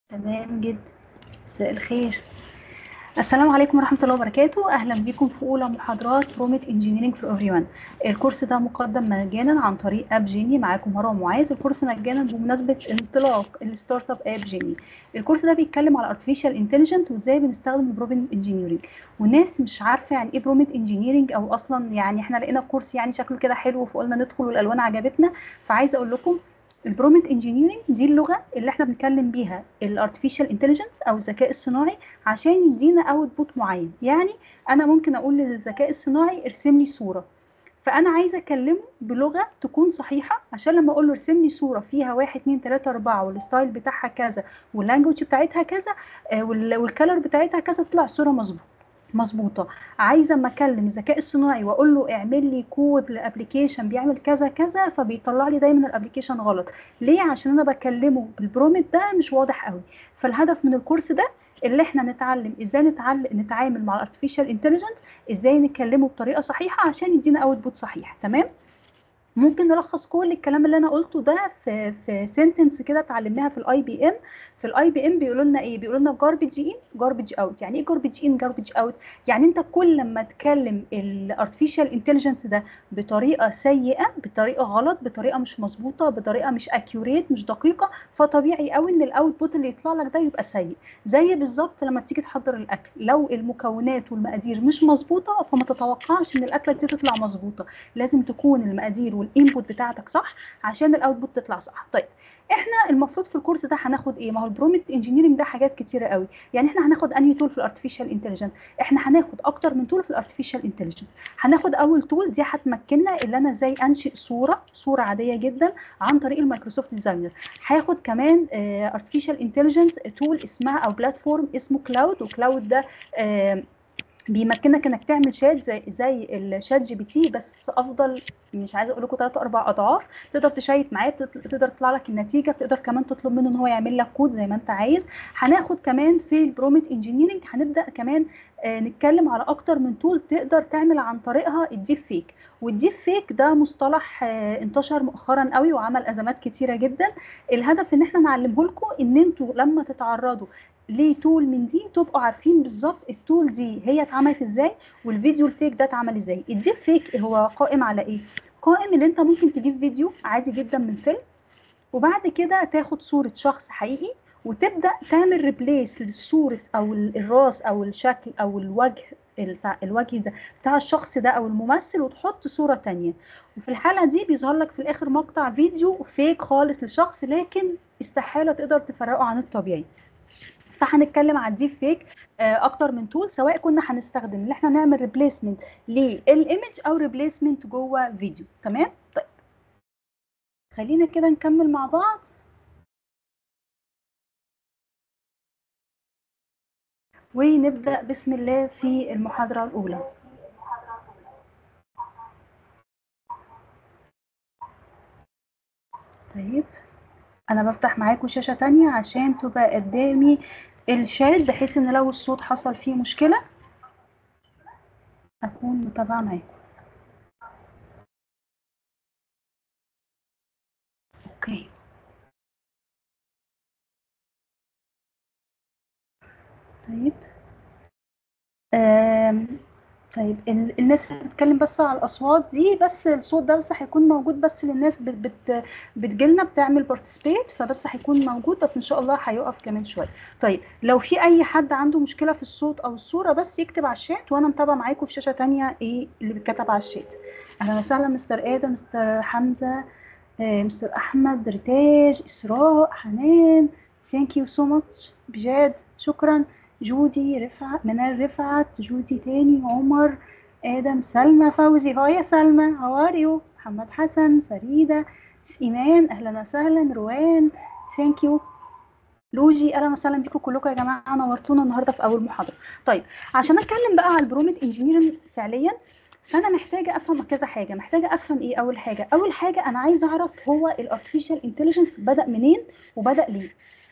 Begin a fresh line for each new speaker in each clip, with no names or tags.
تمام جدا مساء الخير السلام عليكم ورحمة الله وبركاته أهلا بكم في أولى محاضرات بروميت انجينيرنج فور ايفري ون الكورس ده مقدم مجانا عن طريق اب جيني معاكم مروه معاذ الكورس مجانا بمناسبة انطلاق الستارت اب اب جيني الكورس ده بيتكلم على ارتفيشال انتليجنت وازاي بنستخدم البروميت انجينيرنج والناس مش عارفة يعني ايه بروميت انجينيرنج او اصلا يعني احنا لقينا الكورس يعني شكله كده حلو فقلنا ندخل والالوان عجبتنا فعايزة اقول لكم البرومت انجينيرنج دي اللغه اللي احنا بنتكلم بيها الارتفيشال انتليجنس او الذكاء الصناعي عشان يدينا اوتبوت معين يعني انا ممكن اقول للذكاء الصناعي ارسم لي صوره فانا عايزه اكلمه بلغه تكون صحيحه عشان لما اقول له ارسم لي صوره فيها 1 2 3 4 والستايل بتاعها كذا واللانجوج بتاعتها كذا آه والكالر بتاعتها كذا تطلع الصوره مظبوطه مظبوطه عايزه اما اكلم الذكاء الصناعي واقول له اعمل لي كود لابلكيشن بيعمل كذا كذا فبيطلع لي دايما الابلكيشن غلط ليه عشان انا بكلمه بالبرومت ده مش واضح قوي فالهدف من الكورس ده اللي احنا نتعلم ازاي نتعلم نتعامل مع الارتفيشال انتليجنت ازاي نكلمه بطريقه صحيحه عشان يدينا اوتبوت صحيح تمام ممكن نلخص كل الكلام اللي انا قلته ده في في سنتنس كده اتعلمناها في الاي بي ام في الاي بي ام بيقولوا لنا ايه بيقولوا لنا جاربج ان جاربج اوت يعني ايه جاربج ان جاربج اوت يعني انت كل لما تكلم الارتفيشال انتليجنت ده بطريقه سيئه بطريقه غلط بطريقه مش مظبوطه بطريقه مش اكيوريت مش دقيقه فطبيعي قوي ان الاوتبوت اللي يطلع لك ده يبقى سيء زي بالظبط لما تيجي تحضر الاكل لو المكونات والمقادير مش مظبوطه فما تتوقعش ان الاكله دي تطلع مظبوطه لازم تكون المقادير والانبوت بتاعتك صح عشان الاوتبوت تطلع صح طيب احنا المفروض في الكورس ده هناخد ايه ما هو البرومت انجينيرنج ده حاجات كتيره قوي يعني احنا هناخد انهي تول في الارتفيشال انتليجنت احنا هناخد اكتر من تول في الارتفيشال انتليجنت هناخد اول تول دي هتمكننا اللي انا ازاي انشئ صوره صوره عاديه جدا عن طريق المايكروسوفت ديزاينر هاخد كمان ارتفيشال انتليجنت تول اسمها او بلاتفورم اسمه كلاود وكلاود ده اه بيمكنك انك تعمل شات زي زي الشات جي بي تي بس افضل مش عايزه اقول لكم ثلاث اربع اضعاف تقدر تشيت معاه تقدر تطلع لك النتيجه تقدر كمان تطلب منه ان هو يعمل لك كود زي ما انت عايز هناخد كمان في البرومت انجينيرنج هنبدا كمان آه نتكلم على اكتر من تول تقدر تعمل عن طريقها الديب فيك والديب فيك ده مصطلح آه انتشر مؤخرا قوي وعمل ازمات كتيره جدا الهدف ان احنا نعلمه لكم ان انتوا لما تتعرضوا ليه تول من دي تبقوا عارفين بالظبط التول دي هي اتعملت ازاي والفيديو الفيك ده اتعمل ازاي الديب فيك هو قائم على ايه قائم ان انت ممكن تجيب فيديو عادي جدا من فيلم وبعد كده تاخد صورة شخص حقيقي وتبدا تعمل ريبليس للصوره او الراس او الشكل او الوجه الوجه ده بتاع الشخص ده او الممثل وتحط صوره تانية وفي الحاله دي بيظهر لك في الاخر مقطع فيديو فيك خالص لشخص لكن استحاله تقدر تفرقه عن الطبيعي فهنتكلم على الديب فيك اكتر من تول سواء كنا هنستخدم ان احنا نعمل ريبليسمنت للايمج او ريبليسمنت جوه فيديو تمام طيب خلينا كده نكمل مع بعض ونبدا بسم الله في المحاضره الاولى طيب انا بفتح معاكم شاشه تانية عشان تبقى قدامي الشات بحيث ان لو الصوت حصل فيه مشكله اكون متابعه معاكم اوكي طيب آم. طيب الناس بتتكلم بس على الاصوات دي بس الصوت ده بس هيكون موجود بس للناس بت بت بتجيلنا بتعمل بارتيسبيت فبس هيكون موجود بس ان شاء الله هيقف كمان شويه طيب لو في اي حد عنده مشكله في الصوت او الصوره بس يكتب على الشات وانا متابعه معاكم في شاشه تانية ايه اللي بيتكتب على الشات اهلا وسهلا مستر ادم مستر حمزه آه، مستر احمد ريتاج اسراء حنان ثانك يو سو ماتش بجد شكرا جودي رفعت منال رفعت جودي تاني عمر ادم سلمى فوزي هاي يا سلمى هاو ار يو محمد حسن فريده مس ايمان اهلا وسهلا روان ثانك يو لوجي اهلا وسهلا بيكم كلكم يا جماعه نورتونا النهارده في اول محاضره طيب عشان اتكلم بقى على البرومت انجينيرنج فعليا فانا محتاجه افهم كذا حاجه محتاجه افهم ايه اول حاجه اول حاجه انا عايزه اعرف هو الارتفيشال انتليجنس بدا منين وبدا ليه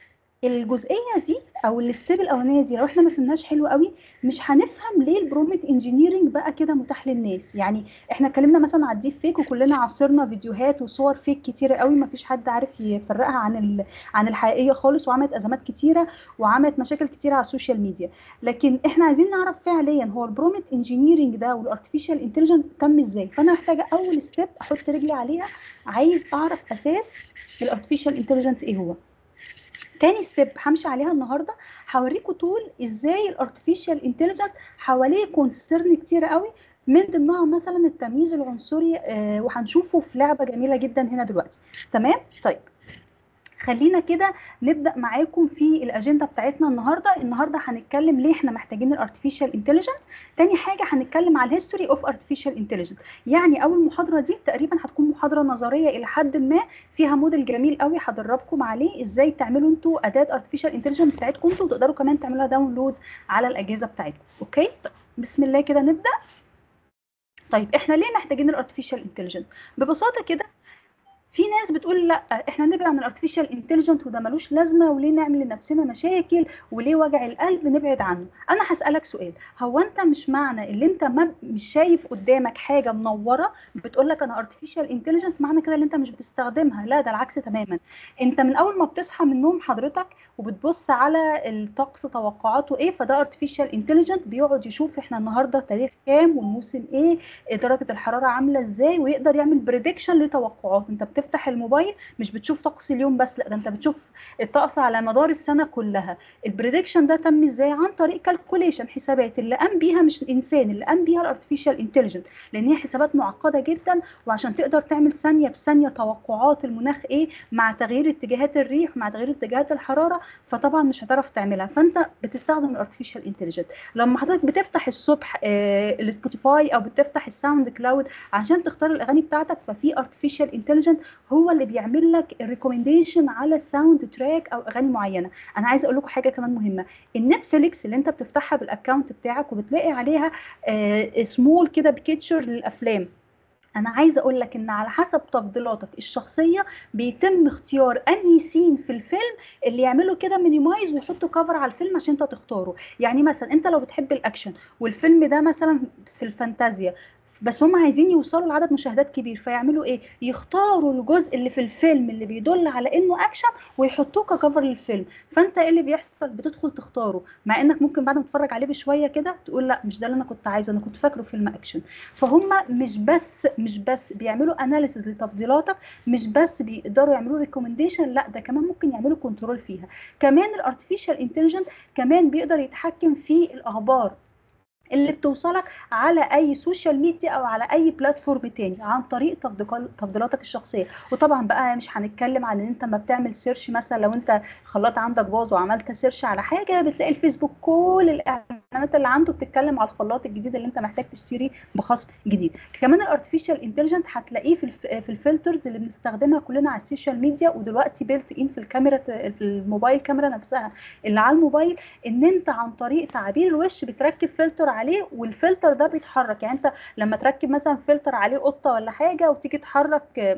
الجزئيه دي او الستيب الاولانيه دي لو احنا ما فهمناش حلو قوي مش هنفهم ليه البرومت انجينيرنج بقى كده متاح للناس يعني احنا اتكلمنا مثلا على الديب فيك وكلنا عصرنا فيديوهات وصور فيك كتيره قوي ما فيش حد عارف يفرقها عن ال... عن الحقيقيه خالص وعملت ازمات كتيره وعملت مشاكل كتيره على السوشيال ميديا لكن احنا عايزين نعرف فعليا هو البرومت انجينيرنج ده والارتفيشال انتليجنت تم ازاي فانا محتاجه اول ستيب احط رجلي عليها عايز اعرف اساس الارتفيشال انتليجنت ايه هو تاني ستيب همشي عليها النهارده هوريكم تول ازاي الارتفيشال انتليجنت حواليه كونسيرن كتير قوي من ضمنها مثلا التمييز العنصري آه وهنشوفه في لعبه جميله جدا هنا دلوقتي تمام طيب خلينا كده نبدا معاكم في الاجنده بتاعتنا النهارده النهارده هنتكلم ليه احنا محتاجين الارتفيشال انتليجنت تاني حاجه هنتكلم على الهيستوري اوف ارتفيشال انتليجنت يعني اول محاضره دي تقريبا هتكون محاضره نظريه الى حد ما فيها موديل جميل قوي هدربكم عليه ازاي تعملوا انتوا اداه ارتفيشال انتليجنت بتاعتكم انتوا وتقدروا كمان تعملوها داونلود على الاجهزه بتاعتكم اوكي طيب بسم الله كده نبدا طيب احنا ليه محتاجين الارتفيشال انتليجنت ببساطه كده في ناس بتقول لا احنا نبعد عن الارتفيشال انتليجنت وده ملوش لازمه وليه نعمل لنفسنا مشاكل وليه وجع القلب نبعد عنه انا هسالك سؤال هو انت مش معنى اللي انت ما مش شايف قدامك حاجه منوره بتقول لك انا ارتفيشال انتليجنت معنى كده ان انت مش بتستخدمها لا ده العكس تماما انت من اول ما بتصحى من النوم حضرتك وبتبص على الطقس توقعاته ايه فده ارتفيشال انتليجنت بيقعد يشوف احنا النهارده تاريخ كام والموسم ايه درجه الحراره عامله ازاي ويقدر يعمل بريدكشن لتوقعات انت بتفتح الموبايل مش بتشوف طقس اليوم بس لا ده انت بتشوف الطقس على مدار السنه كلها البريدكشن ده تم ازاي عن طريق كالكوليشن حسابات اللي قام بيها مش الانسان اللي قام بيها الارتفيشال انتليجنت لان هي حسابات معقده جدا وعشان تقدر تعمل ثانيه بثانيه توقعات المناخ ايه مع تغيير اتجاهات الريح مع تغيير اتجاهات الحراره فطبعا مش هتعرف تعملها فانت بتستخدم الارتفيشال انتليجنت لما حضرتك بتفتح الصبح آه السبوتيفاي او بتفتح الساوند كلاود عشان تختار الاغاني بتاعتك ففي ارتفيشال انتليجنت هو اللي بيعمل لك الريكومنديشن على ساوند تراك او اغاني معينه انا عايزه اقول لكم حاجه كمان مهمه النتفليكس اللي انت بتفتحها بالاكونت بتاعك وبتلاقي عليها آه سمول كده بيكتشر للافلام انا عايزه اقول لك ان على حسب تفضيلاتك الشخصيه بيتم اختيار انهي سين في الفيلم اللي يعملوا كده مينيمايز ويحطوا كفر على الفيلم عشان انت تختاره يعني مثلا انت لو بتحب الاكشن والفيلم ده مثلا في الفانتازيا بس هم عايزين يوصلوا لعدد مشاهدات كبير فيعملوا ايه يختاروا الجزء اللي في الفيلم اللي بيدل على انه اكشن ويحطوه ككفر للفيلم فانت ايه اللي بيحصل بتدخل تختاره مع انك ممكن بعد ما تتفرج عليه بشويه كده تقول لا مش ده اللي انا كنت عايزه انا كنت فاكره فيلم اكشن فهم مش بس مش بس بيعملوا اناليسز لتفضيلاتك مش بس بيقدروا يعملوا ريكومنديشن لا ده كمان ممكن يعملوا كنترول فيها كمان الارتفيشال انتليجنت كمان بيقدر يتحكم في الاخبار اللي بتوصلك على اي سوشيال ميديا او على اي بلاتفورم تاني عن طريق تفضيلاتك الشخصيه وطبعا بقى مش هنتكلم عن ان انت ما بتعمل سيرش مثلا لو انت خلاط عندك باظ وعملت سيرش على حاجه بتلاقي الفيسبوك كل الاعلانات اللي عنده بتتكلم على الخلاط الجديد اللي انت محتاج تشتريه بخصم جديد كمان الارتفيشال انتليجنت هتلاقيه في في الفلترز اللي بنستخدمها كلنا على السوشيال ميديا ودلوقتي بيلت ان في الكاميرا في الموبايل كاميرا نفسها اللي على الموبايل ان انت عن طريق تعبير الوش بتركب فلتر عليه والفلتر ده بيتحرك يعني انت لما تركب مثلا فلتر عليه قطه ولا حاجه وتيجي تحرك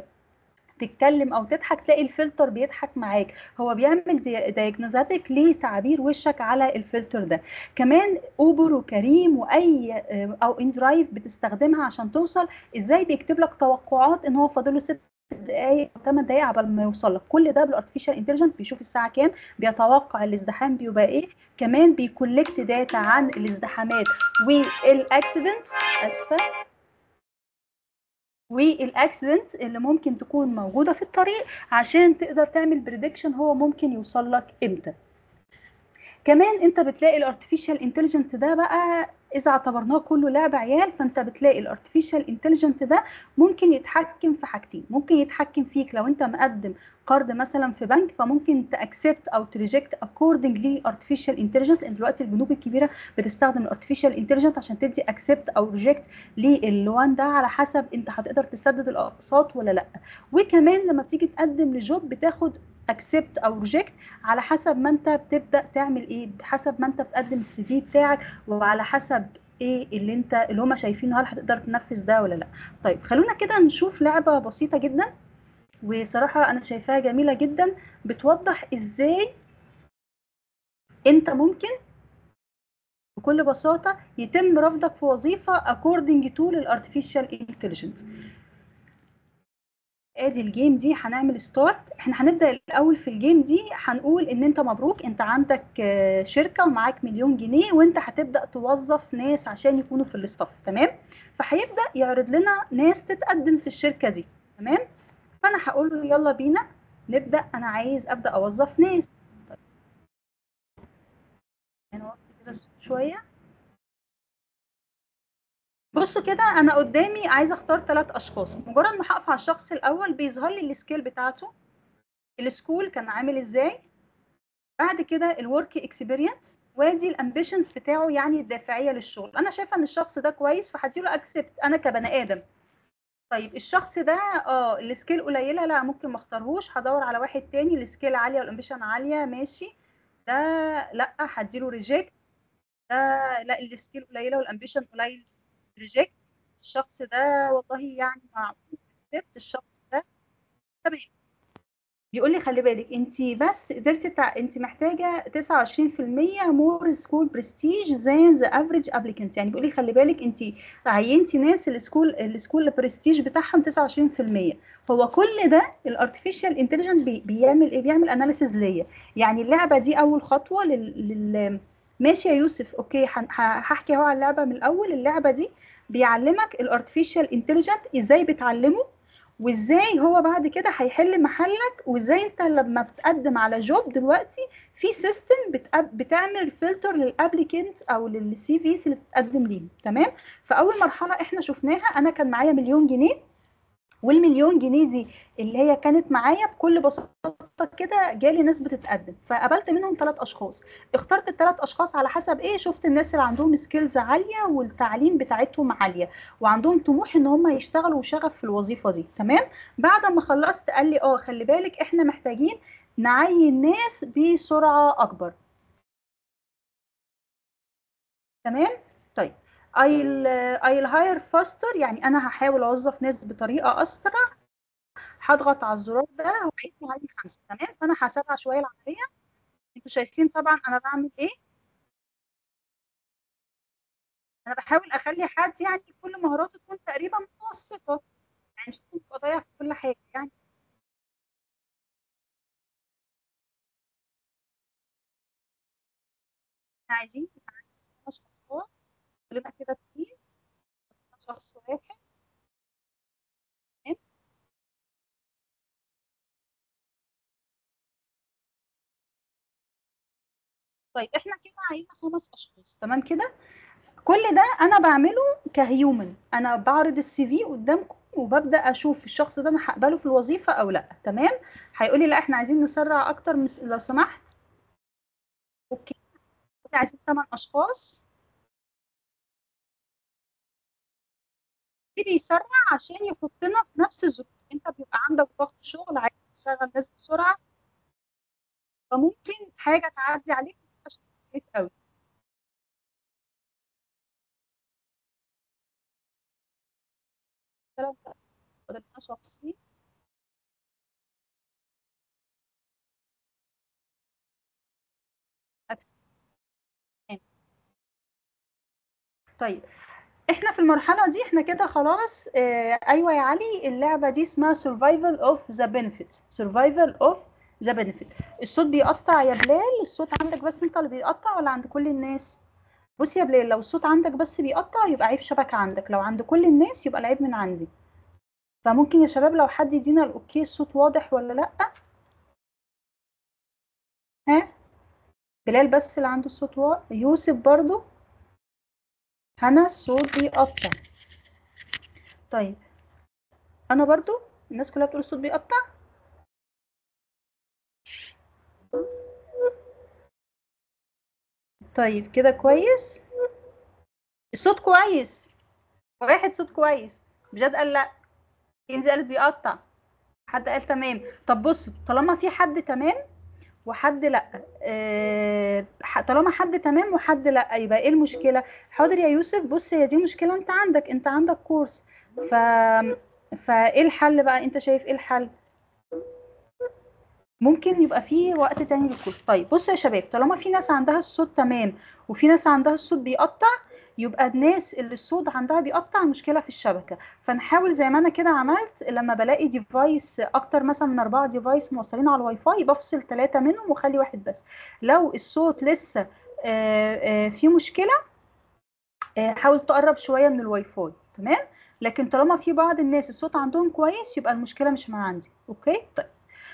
تتكلم او تضحك تلاقي الفلتر بيضحك معاك هو بيعمل دايجنوزاتك لتعبير وشك على الفلتر ده كمان اوبر وكريم واي او اندرايف بتستخدمها عشان توصل ازاي بيكتب لك توقعات ان هو فاضله ست دقايق او 8 دقايق قبل ما يوصل لك كل ده بالارتفيشال انتليجنت بيشوف الساعه كام بيتوقع الازدحام بيبقى ايه كمان بيكولكت داتا عن الازدحامات والاكسيدنت اسفه والاكسيدنت اللي ممكن تكون موجوده في الطريق عشان تقدر تعمل بريدكشن هو ممكن يوصل لك امتى كمان انت بتلاقي الارتفيشال انتليجنت ده بقى اذا اعتبرناه كله لعب عيال فانت بتلاقي الارتفيشال انتليجنت ده ممكن يتحكم في حاجتين ممكن يتحكم فيك لو انت مقدم قرض مثلا في بنك فممكن تاكسبت او تريجكت اكوردنج لارتفيشال انتليجنت لان دلوقتي البنوك الكبيره بتستخدم الارتفيشال انتليجنت عشان تدي اكسبت او ريجكت للوان ده على حسب انت هتقدر تسدد الاقساط ولا لا وكمان لما بتيجي تقدم لجوب بتاخد اكسبت او ريجكت على حسب ما انت بتبدا تعمل ايه حسب ما انت بتقدم السي في بتاعك وعلى حسب ايه اللي انت اللي هم شايفينه هل هتقدر تنفذ ده ولا لا طيب خلونا كده نشوف لعبه بسيطه جدا وصراحه انا شايفاها جميله جدا بتوضح ازاي انت ممكن بكل بساطه يتم رفضك في وظيفه according to الارتفيشال انتليجنس ادي الجيم دي هنعمل ستارت احنا هنبدا الاول في الجيم دي هنقول ان انت مبروك انت عندك شركه ومعاك مليون جنيه وانت هتبدا توظف ناس عشان يكونوا في الاستاف تمام فهيبدا يعرض لنا ناس تتقدم في الشركه دي تمام فانا هقول له يلا بينا نبدا انا عايز ابدا اوظف ناس طيب. انا وقت كده شويه بصوا كده انا قدامي عايزه اختار ثلاث اشخاص مجرد ما هقف على الشخص الاول بيظهر لي السكيل بتاعته السكول كان عامل ازاي بعد كده الورك اكسبيرينس وادي الامبيشنز بتاعه يعني الدافعيه للشغل انا شايفه ان الشخص ده كويس فهديله اكسبت انا كبني ادم طيب الشخص ده اه السكيل قليله لا ممكن ما اختارهوش هدور على واحد تاني السكيل عاليه والامبيشن عاليه ماشي ده لا هديله ريجكت ده لا السكيل قليله والامبيشن قليل ريجكت الشخص ده والله يعني معقول اكسبت الشخص ده تمام بيقول لي خلي بالك انت بس قدرتي تع... انت محتاجه 29% مور سكول برستيج زان ذا افريج ابليكانت يعني بيقول لي خلي بالك انت عينتي ناس السكول السكول برستيج بتاعهم 29% هو كل ده الارتفيشال انتليجنت بي... بيعمل ايه بيعمل اناليسيز ليا يعني اللعبه دي اول خطوه لل, لل... ماشي يا يوسف اوكي هحكي اهو على اللعبه من الاول اللعبه دي بيعلمك الارتفيشال انتليجنت ازاي بتعلمه وازاي هو بعد كده هيحل محلك وازاي انت لما بتقدم على جوب دلوقتي في سيستم بتعمل فلتر للابليكنت او للسي فيز اللي بتقدم ليه تمام فاول مرحله احنا شفناها انا كان معايا مليون جنيه والمليون جنيه دي اللي هي كانت معايا بكل بساطه كده جالي ناس بتتقدم فقابلت منهم ثلاث اشخاص اخترت الثلاث اشخاص على حسب ايه شفت الناس اللي عندهم سكيلز عاليه والتعليم بتاعتهم عاليه وعندهم طموح ان هم يشتغلوا وشغف في الوظيفه دي تمام بعد ما خلصت قال لي اه خلي بالك احنا محتاجين نعين ناس بسرعه اكبر تمام طيب I'll I'll hire faster يعني انا هحاول اوظف ناس بطريقه اسرع هضغط على الزرار ده وهيقيس معايا خمسه تمام فانا هسرع شويه العمليه انتوا شايفين طبعا انا بعمل ايه انا بحاول اخلي حد يعني كل مهاراته تكون تقريبا متوسطه يعني مش لازم تبقى ضايع في كل حاجه يعني احنا عايزين اشخاص كلنا كده اتنين شخص واحد تمام طيب احنا كده عايزين خمس اشخاص تمام كده كل ده انا بعمله كهيومن انا بعرض السي في قدامكم وببدا اشوف الشخص ده انا هقبله في الوظيفه او لا تمام هيقول لي لا احنا عايزين نسرع اكتر مس... لو سمحت اوكي عايزين 8 اشخاص بيسرع عشان يحطنا في نفس الظروف انت بيبقى عندك ضغط شغل عايز تشغل ناس بسرعه فممكن حاجه تعدي عليك عشان قوي ثلاثة فضلنا شخصي نفسي طيب احنا في المرحلة دي احنا كده خلاص اه ايوه يا علي اللعبة دي اسمها survival of the benefits survival of the benefit الصوت بيقطع يا بلال الصوت عندك بس انت اللي بيقطع ولا عند كل الناس بص يا بلال لو الصوت عندك بس بيقطع يبقى عيب شبكة عندك لو عند كل الناس يبقى العيب من عندي فممكن يا شباب لو حد يدينا الاوكي الصوت واضح ولا لا ها بلال بس اللي عنده الصوت واضح يوسف برضو هنا الصوت بيقطع طيب انا برضو الناس كلها بتقول الصوت بيقطع طيب كده كويس الصوت كويس واحد صوت كويس بجد قال لا كنزي قالت بيقطع حد قال تمام طب بصوا طالما في حد تمام وحد لا اه طالما حد تمام وحد لا يبقى ايه المشكله حاضر يا يوسف بص هي دي مشكله انت عندك انت عندك كورس ف فايه الحل بقى انت شايف ايه الحل ممكن يبقى فيه وقت تاني للكورس طيب بصوا يا شباب طالما في ناس عندها الصوت تمام وفي ناس عندها الصوت بيقطع يبقى الناس اللي الصوت عندها بيقطع مشكله في الشبكه فنحاول زي ما انا كده عملت لما بلاقي ديفايس اكتر مثلا من اربعه ديفايس موصلين على الواي فاي بفصل ثلاثه منهم واخلي واحد بس لو الصوت لسه آه، آه، في مشكله آه، حاول تقرب شويه من الواي فاي تمام لكن طالما في بعض الناس الصوت عندهم كويس يبقى المشكله مش من عندي اوكي طيب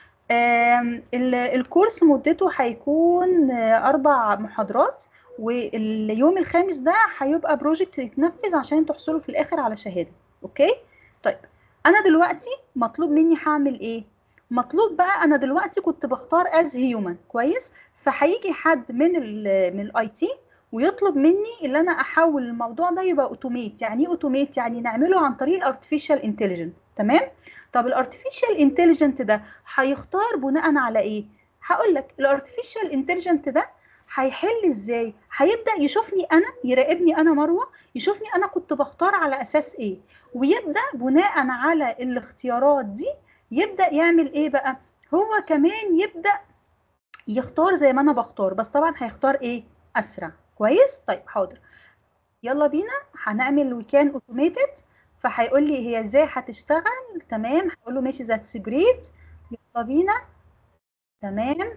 الكورس مدته هيكون اربع محاضرات واليوم الخامس ده هيبقى بروجكت يتنفذ عشان تحصلوا في الاخر على شهاده اوكي طيب انا دلوقتي مطلوب مني هعمل ايه مطلوب بقى انا دلوقتي كنت بختار از هيومن كويس فهيجي حد من ال من الاي تي ويطلب مني ان انا احول الموضوع ده يبقى اوتوميت يعني ايه اوتوميت يعني نعمله عن طريق الارتفيشال انتليجنت تمام طب الارتفيشال انتليجنت ده هيختار بناء على ايه هقول لك الارتفيشال انتليجنت ده هيحل ازاي هيبدا يشوفني انا يراقبني انا مروه يشوفني انا كنت بختار على اساس ايه ويبدا بناء على الاختيارات دي يبدا يعمل ايه بقى هو كمان يبدا يختار زي ما انا بختار بس طبعا هيختار ايه اسرع كويس طيب حاضر يلا بينا هنعمل وكان اوتوميتد فهيقول لي هي ازاي هتشتغل تمام هقول له ماشي ذاتس جريت يلا بينا تمام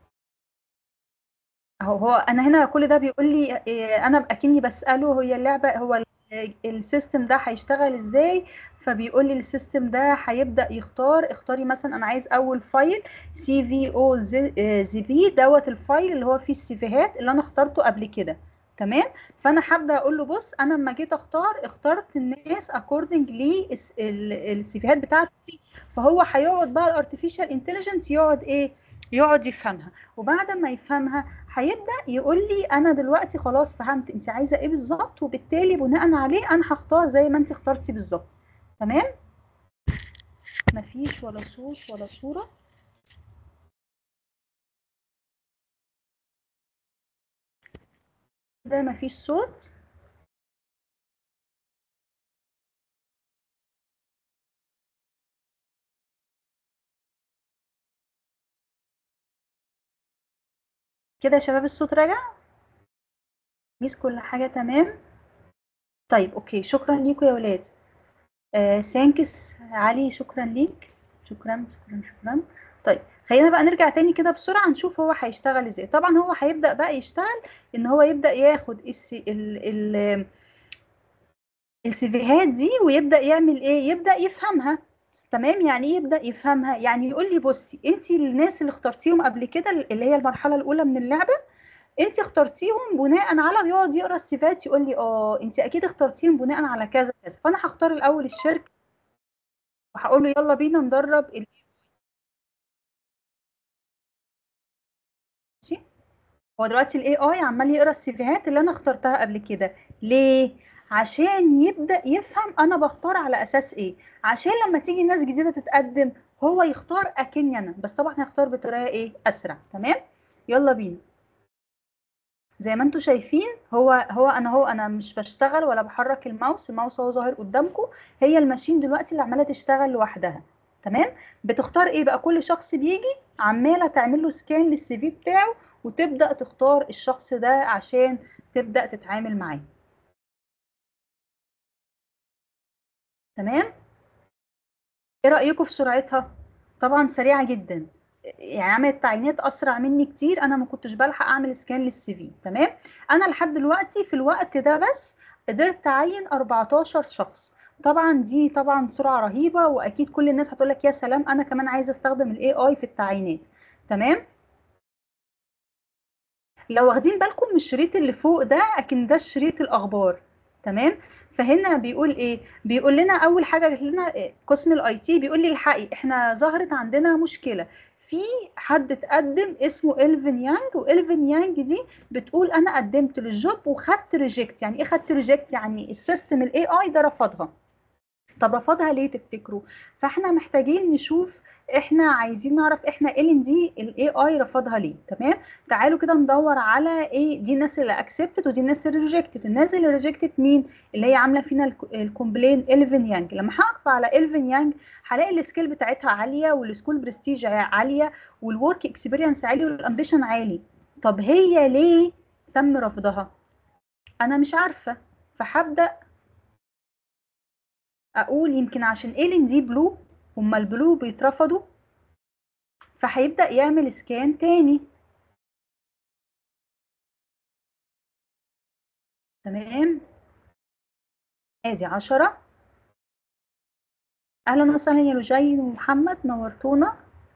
اهو هو انا هنا كل ده بيقول لي إيه، انا اكني بساله هي اللعبه هو السيستم ده هيشتغل ازاي فبيقول لي السيستم ده هيبدا يختار اختاري مثلا انا عايز اول فايل سي في او زي بي دوت الفايل اللي هو فيه السيفيهات اللي انا اخترته قبل كده تمام فانا هبدا اقول له بص انا لما جيت اختار اخترت الناس اكوردنج للسيفيهات بتاعتي فهو هيقعد بقى الارتفيشال انتليجنس يقعد ايه يقعد يفهمها وبعد ما يفهمها هيبدا يقول لي انا دلوقتي خلاص فهمت انت عايزه ايه بالظبط وبالتالي بناء عليه انا هختار زي ما انت اخترتي بالظبط تمام مفيش ولا صوت ولا صوره ده مفيش صوت كده يا شباب الصوت راجع ميس كل حاجة تمام طيب اوكي شكرا ليكم يا ولاد آه سانكس علي شكرا ليك شكرا شكرا شكرا طيب خلينا بقى نرجع تاني كده بسرعة نشوف هو هيشتغل ازاي طبعا هو هيبدأ بقى يشتغل ان هو يبدأ ياخد السي ال ال السيفيهات دي ويبدأ يعمل ايه يبدأ يفهمها تمام يعني ايه يبدا يفهمها يعني يقول لي بصي انت الناس اللي اخترتيهم قبل كده اللي هي المرحله الاولى من اللعبه انت اخترتيهم بناء على يقعد يقرا السيفات يقول لي اه انت اكيد اخترتيهم بناء على كذا كذا فانا هختار الاول الشركه وهقول له يلا بينا ندرب ماشي هو دلوقتي الاي اي عمال يقرا السيفيهات اللي انا اخترتها قبل كده ليه عشان يبدا يفهم انا بختار على اساس ايه عشان لما تيجي ناس جديده تتقدم هو يختار اكني انا بس طبعا هيختار بطريقه ايه اسرع تمام يلا بينا زي ما انتم شايفين هو هو انا هو انا مش بشتغل ولا بحرك الماوس الماوس هو ظاهر قدامكم هي الماشين دلوقتي اللي عماله تشتغل لوحدها تمام بتختار ايه بقى كل شخص بيجي عماله تعمل له سكان للسي في بتاعه وتبدا تختار الشخص ده عشان تبدا تتعامل معاه تمام ايه رايكم في سرعتها طبعا سريعه جدا يعني عملت تعيينات اسرع مني كتير انا ما كنتش بلحق اعمل سكان للسي في تمام انا لحد دلوقتي في الوقت ده بس قدرت اعين 14 شخص طبعا دي طبعا سرعه رهيبه واكيد كل الناس هتقول لك يا سلام انا كمان عايزه استخدم الاي اي في التعيينات تمام لو واخدين بالكم من الشريط اللي فوق ده اكن ده شريط الاخبار تمام فهنا بيقول ايه بيقول لنا اول حاجه قالت لنا قسم الاي تي بيقول لي الحقي احنا ظهرت عندنا مشكله في حد اتقدم اسمه الفين يانج والفين يانج دي بتقول انا قدمت للجوب وخدت ريجكت يعني ايه خدت ريجكت يعني السيستم الاي اي ده رفضها طب رفضها ليه تفتكروا فاحنا محتاجين نشوف احنا عايزين نعرف احنا ال ان دي الاي اي رفضها ليه تمام تعالوا كده ندور على ايه دي الناس اللي اكسبتد ودي الناس اللي ريجكتد الناس اللي ريجكتد مين اللي هي عامله فينا الكومبلين الفين يانج لما هقف على الفين يانج هلاقي السكيل بتاعتها عاليه والسكول برستيج عاليه والورك اكسبيرينس عالي والامبيشن عالي طب هي ليه تم رفضها انا مش عارفه فهبدا اقول يمكن عشان ال دي بلو هما البلو بيترفضوا فهيبدا يعمل سكان تاني تمام ادي عشرة اهلا وسهلا يا لجين ومحمد نورتونا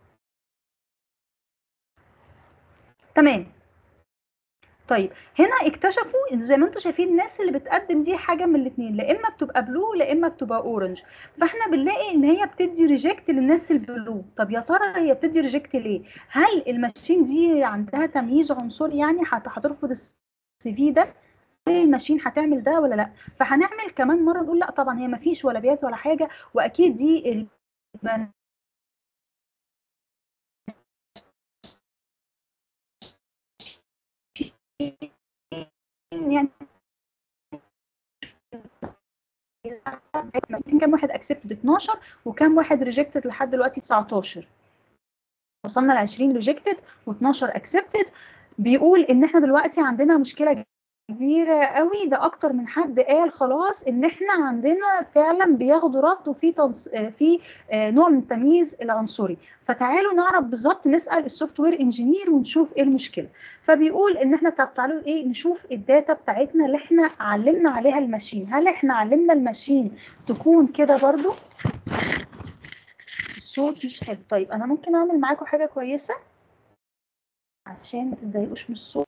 تمام طيب هنا اكتشفوا ان زي ما انتم شايفين الناس اللي بتقدم دي حاجه من الاثنين لا اما بتبقى بلو لا اما بتبقى اورنج فاحنا بنلاقي ان هي بتدي ريجكت للناس البلو طب يا ترى هي بتدي ريجكت ليه هل الماشين دي عندها تمييز عنصري يعني هترفض السي في ده الماشين هتعمل ده ولا لا فهنعمل كمان مره نقول لا طبعا هي ما فيش ولا بياز ولا حاجه واكيد دي يعني كام واحد اكسبتد 12 وكام واحد ريجكتد لحد دلوقتي 19 وصلنا ل 20 ريجكتد و12 اكسبتد بيقول ان احنا دلوقتي عندنا مشكله كبيرة قوي ده أكتر من حد قال خلاص إن إحنا عندنا فعلا بياخدوا رفض وفي تنص... في نوع من التمييز العنصري فتعالوا نعرف بالظبط نسأل السوفت وير انجينير ونشوف إيه المشكلة فبيقول إن إحنا تعالوا إيه نشوف الداتا بتاعتنا اللي إحنا علمنا عليها الماشين هل إحنا علمنا الماشين تكون كده برضو الصوت مش حلو طيب أنا ممكن أعمل معاكم حاجة كويسة عشان ما تتضايقوش من الصوت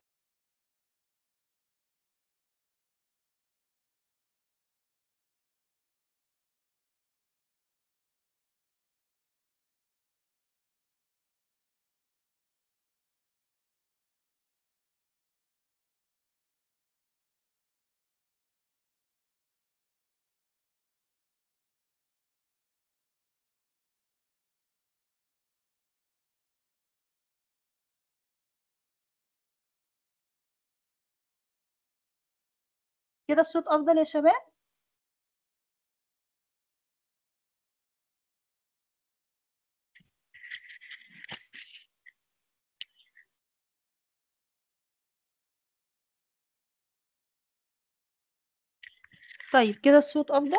كده الصوت افضل يا شباب طيب كده الصوت افضل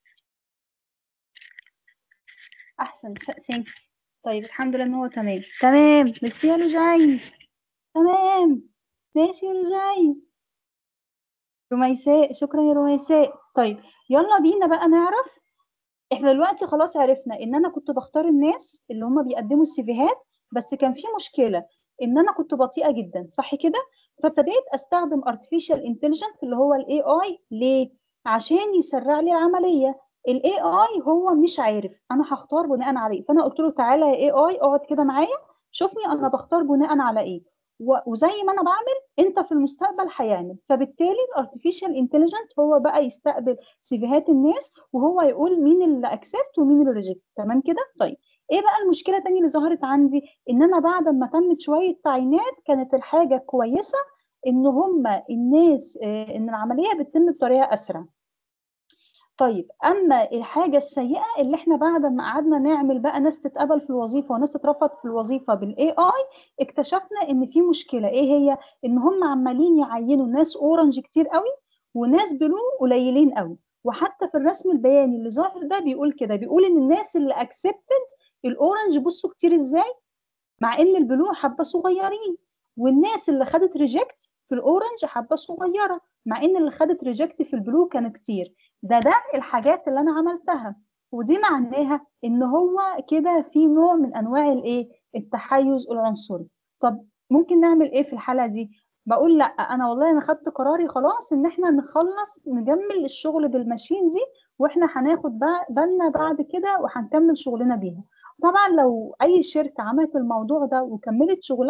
احسن ثانكس طيب الحمد لله ان هو تمام تمام ميرسي يا لجين تمام ماشي يا لجين رميساء شكرا يا رميساء طيب يلا بينا بقى نعرف احنا دلوقتي خلاص عرفنا ان انا كنت بختار الناس اللي هم بيقدموا السيفيهات بس كان في مشكله ان انا كنت بطيئه جدا صح كده فابتديت استخدم artificial intelligence اللي هو الاي اي ليه عشان يسرع لي العمليه الاي اي هو مش عارف انا هختار بناء على ايه فانا قلت له تعالى يا اي اي اقعد كده معايا شوفني انا بختار بناء على ايه وزي ما انا بعمل انت في المستقبل هيعمل فبالتالي الارتفيشال انتليجنت هو بقى يستقبل سيفيهات الناس وهو يقول مين اللي اكسبت ومين اللي ريجكت تمام كده طيب ايه بقى المشكله الثانيه اللي ظهرت عندي ان انا بعد ما تمت شويه تعيينات كانت الحاجه كويسه ان هم الناس ان العمليه بتتم بطريقه اسرع طيب اما الحاجه السيئه اللي احنا بعد ما قعدنا نعمل بقى ناس تتقبل في الوظيفه وناس تترفض في الوظيفه بالاي اي اكتشفنا ان في مشكله ايه هي ان هم عمالين يعينوا ناس اورنج كتير قوي وناس بلو قليلين قوي وحتى في الرسم البياني اللي ظاهر ده بيقول كده بيقول ان الناس اللي اكسبتد الاورنج بصوا كتير ازاي مع ان البلو حبه صغيرين والناس اللي خدت ريجكت في الاورنج حبه صغيره مع ان اللي خدت ريجكت في البلو كان كتير ده ده الحاجات اللي انا عملتها ودي معناها ان هو كده في نوع من انواع الايه التحيز العنصري طب ممكن نعمل ايه في الحاله دي بقول لا انا والله انا خدت قراري خلاص ان احنا نخلص نجمل الشغل بالماشين دي واحنا هناخد بالنا بعد كده وهنكمل شغلنا بيها طبعا لو اي شركه عملت الموضوع ده وكملت شغلها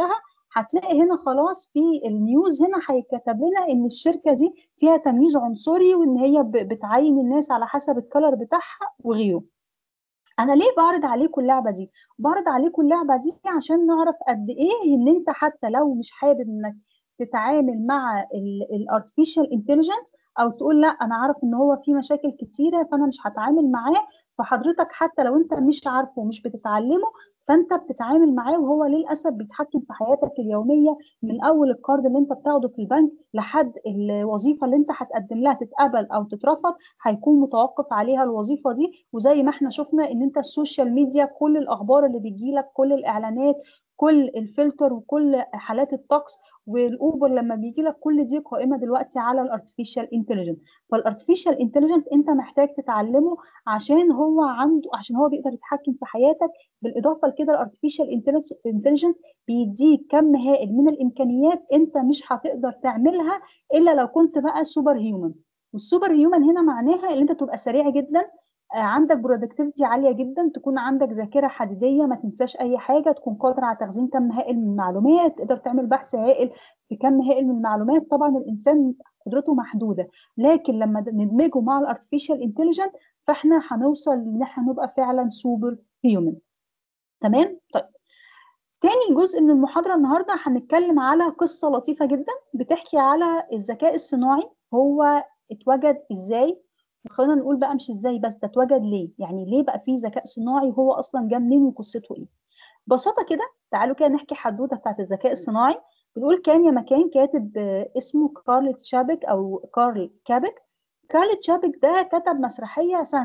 هتلاقي هنا خلاص في النيوز هنا هيتكتب لنا ان الشركه دي فيها تمييز عنصري وان هي بتعين الناس على حسب الكلر بتاعها وغيره انا ليه بعرض عليكم اللعبه دي بعرض عليكم اللعبه دي عشان نعرف قد ايه ان انت حتى لو مش حابب انك تتعامل مع الارتفيشال انتليجنت او تقول لا انا عارف ان هو في مشاكل كتيره فانا مش هتعامل معاه فحضرتك حتى لو انت مش عارفه ومش بتتعلمه فانت بتتعامل معاه وهو للاسف بيتحكم في حياتك اليوميه من اول الكارد اللي انت بتاخده في البنك لحد الوظيفه اللي انت هتقدم لها تتقبل او تترفض هيكون متوقف عليها الوظيفه دي وزي ما احنا شفنا ان انت السوشيال ميديا كل الاخبار اللي بتجي لك كل الاعلانات كل الفلتر وكل حالات الطقس والاوبر لما بيجي لك كل دي قائمه دلوقتي على الارتفيشال انتليجنت فالارتفيشال انتليجنت انت محتاج تتعلمه عشان هو عنده عشان هو بيقدر يتحكم في حياتك بالاضافه لكده الارتفيشال انتليجنت بيديك كم هائل من الامكانيات انت مش هتقدر تعملها الا لو كنت بقى سوبر هيومن والسوبر هيومن هنا معناها ان انت تبقى سريع جدا عندك برودكتيفيتي عاليه جدا تكون عندك ذاكره حديديه ما تنساش اي حاجه تكون قادر على تخزين كم هائل من المعلومات تقدر تعمل بحث هائل في كم هائل من المعلومات طبعا الانسان قدرته محدوده لكن لما ندمجه مع الارتفيشال انتليجنت فاحنا هنوصل ان احنا نبقى فعلا سوبر هيومن تمام طيب تاني جزء من المحاضره النهارده هنتكلم على قصه لطيفه جدا بتحكي على الذكاء الصناعي هو اتوجد ازاي خلينا نقول بقى مش ازاي بس ده اتوجد ليه يعني ليه بقى فيه ذكاء صناعي وهو اصلا جه منين وقصته ايه ببساطه كده تعالوا كده نحكي حدوته بتاعت الذكاء الصناعي بنقول كان يا مكان كاتب اسمه كارل تشابك او كارل كابك كارل تشابك ده كتب مسرحيه سنه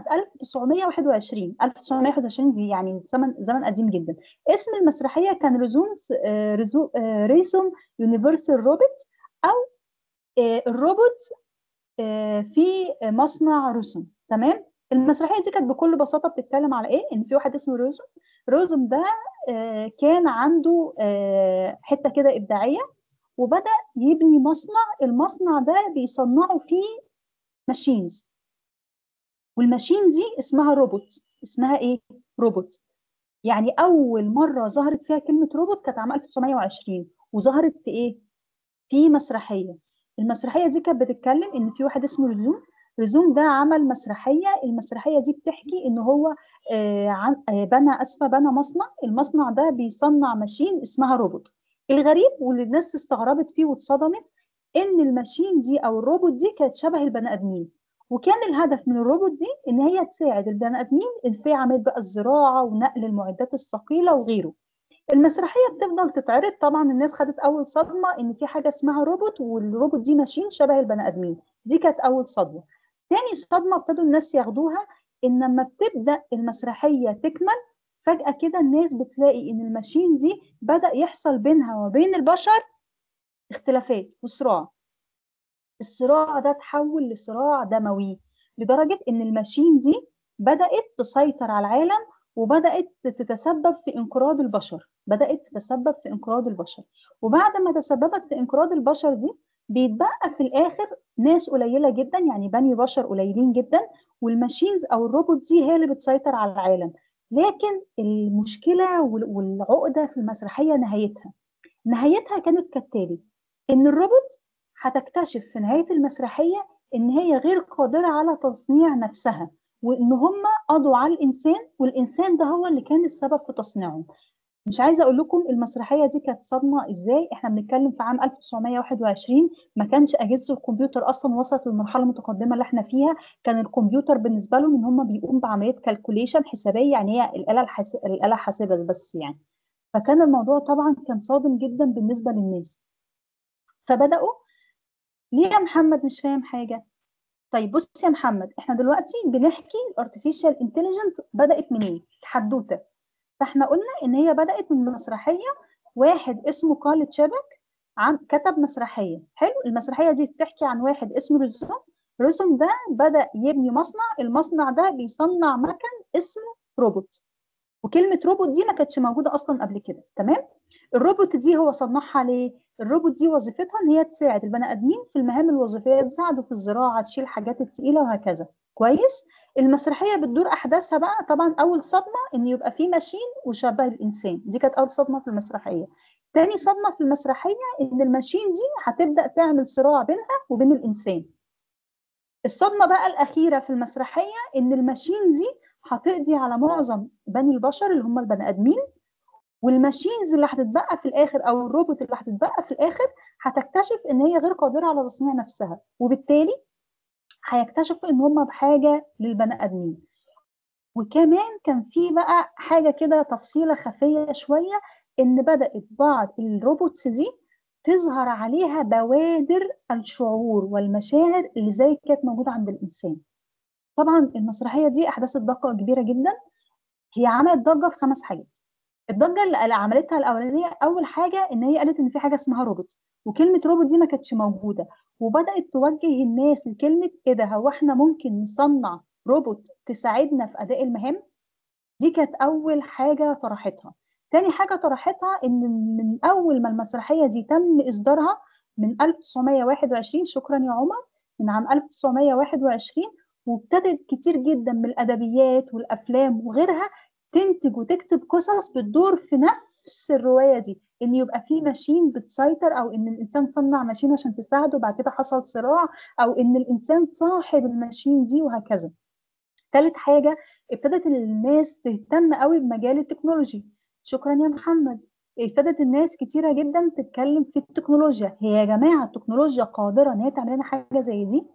1921 1921 دي يعني زمن زمن قديم جدا اسم المسرحيه كان ريزونس ريسوم يونيفرسال روبوت او الروبوت في مصنع رسم تمام المسرحيه دي كانت بكل بساطه بتتكلم على ايه ان في واحد اسمه روزم روزم ده كان عنده حته كده ابداعيه وبدا يبني مصنع المصنع ده بيصنعوا فيه ماشينز والماشين دي اسمها روبوت اسمها ايه روبوت يعني اول مره ظهرت فيها كلمه روبوت كانت عام 1920 وظهرت في ايه في مسرحيه المسرحيه دي كانت بتتكلم ان في واحد اسمه رزوم رزوم ده عمل مسرحيه المسرحيه دي بتحكي ان هو آه بنى اسفه بنى مصنع المصنع ده بيصنع ماشين اسمها روبوت الغريب واللي الناس استغربت فيه واتصدمت ان الماشين دي او الروبوت دي كانت شبه البني ادمين وكان الهدف من الروبوت دي ان هي تساعد البني ادمين في عمل بقى الزراعه ونقل المعدات الثقيله وغيره المسرحيه بتفضل تتعرض طبعا الناس خدت اول صدمه ان في حاجه اسمها روبوت والروبوت دي ماشين شبه البني ادمين دي كانت اول صدمه تاني صدمه ابتدوا الناس ياخدوها ان لما بتبدا المسرحيه تكمل فجاه كده الناس بتلاقي ان الماشين دي بدا يحصل بينها وبين البشر اختلافات وصراع الصراع ده تحول لصراع دموي لدرجه ان الماشين دي بدات تسيطر على العالم وبدات تتسبب في انقراض البشر بدات تتسبب في انقراض البشر وبعد ما تسببت في انقراض البشر دي بيتبقى في الاخر ناس قليله جدا يعني بني بشر قليلين جدا والماشينز او الروبوت دي هي اللي بتسيطر على العالم لكن المشكله والعقده في المسرحيه نهايتها نهايتها كانت كالتالي ان الروبوت هتكتشف في نهايه المسرحيه ان هي غير قادره على تصنيع نفسها وان هم قضوا على الانسان والانسان ده هو اللي كان السبب في تصنيعهم مش عايزه اقول لكم المسرحيه دي كانت صدمه ازاي احنا بنتكلم في عام 1921 ما كانش اجهزه الكمبيوتر اصلا وصلت للمرحله المتقدمه اللي احنا فيها كان الكمبيوتر بالنسبه لهم ان هم بيقوم بعمليه كالكوليشن حسابيه يعني هي الاله الحس... الاله حاسبه بس يعني فكان الموضوع طبعا كان صادم جدا بالنسبه للناس فبداوا ليه يا محمد مش فاهم حاجه طيب بص يا محمد احنا دلوقتي بنحكي الارتفيشال انتليجنت بدات منين حدوته فاحنا قلنا ان هي بدات من مسرحيه واحد اسمه كارل تشابك عن كتب مسرحيه حلو المسرحيه دي بتحكي عن واحد اسمه رسوم رسوم ده بدا يبني مصنع المصنع ده بيصنع مكن اسمه روبوت وكلمه روبوت دي ما كانتش موجوده اصلا قبل كده تمام الروبوت دي هو صنعها ليه الروبوت دي وظيفتها ان هي تساعد البني ادمين في المهام الوظيفيه تساعده في الزراعه تشيل الحاجات الثقيله وهكذا كويس المسرحيه بتدور احداثها بقى طبعا اول صدمه ان يبقى في ماشين وشبه الانسان دي كانت اول صدمه في المسرحيه تاني صدمه في المسرحيه ان الماشين دي هتبدا تعمل صراع بينها وبين الانسان الصدمه بقى الاخيره في المسرحيه ان الماشين دي هتقضي على معظم بني البشر اللي هم البني ادمين والماشينز اللي هتتبقى في الاخر او الروبوت اللي هتتبقى في الاخر هتكتشف ان هي غير قادره على تصنيع نفسها وبالتالي هيكتشفوا ان هم بحاجه للبني ادمين وكمان كان في بقى حاجه كده تفصيله خفيه شويه ان بدات بعض الروبوتس دي تظهر عليها بوادر الشعور والمشاعر اللي زي كانت موجوده عند الانسان طبعا المسرحيه دي احداثت ضجه كبيره جدا هي عملت ضجه في خمس حاجات الضجه اللي عملتها الاولانيه اول حاجه ان هي قالت ان في حاجه اسمها روبوت وكلمه روبوت دي ما كانتش موجوده وبدات توجه الناس لكلمه ايه ده هو احنا ممكن نصنع روبوت تساعدنا في اداء المهام دي كانت اول حاجه طرحتها تاني حاجه طرحتها ان من اول ما المسرحيه دي تم اصدارها من 1921 شكرا يا عمر من عام 1921 وابتدت كتير جدا من الادبيات والافلام وغيرها تنتج وتكتب قصص بتدور في نفس الروايه دي ان يبقى في ماشين بتسيطر او ان الانسان صنع ماشين عشان تساعده بعد كده حصل صراع او ان الانسان صاحب الماشين دي وهكذا ثالث حاجه ابتدت الناس تهتم قوي بمجال التكنولوجي شكرا يا محمد ابتدت الناس كتيره جدا تتكلم في التكنولوجيا هي يا جماعه التكنولوجيا قادره ان هي تعمل لنا حاجه زي دي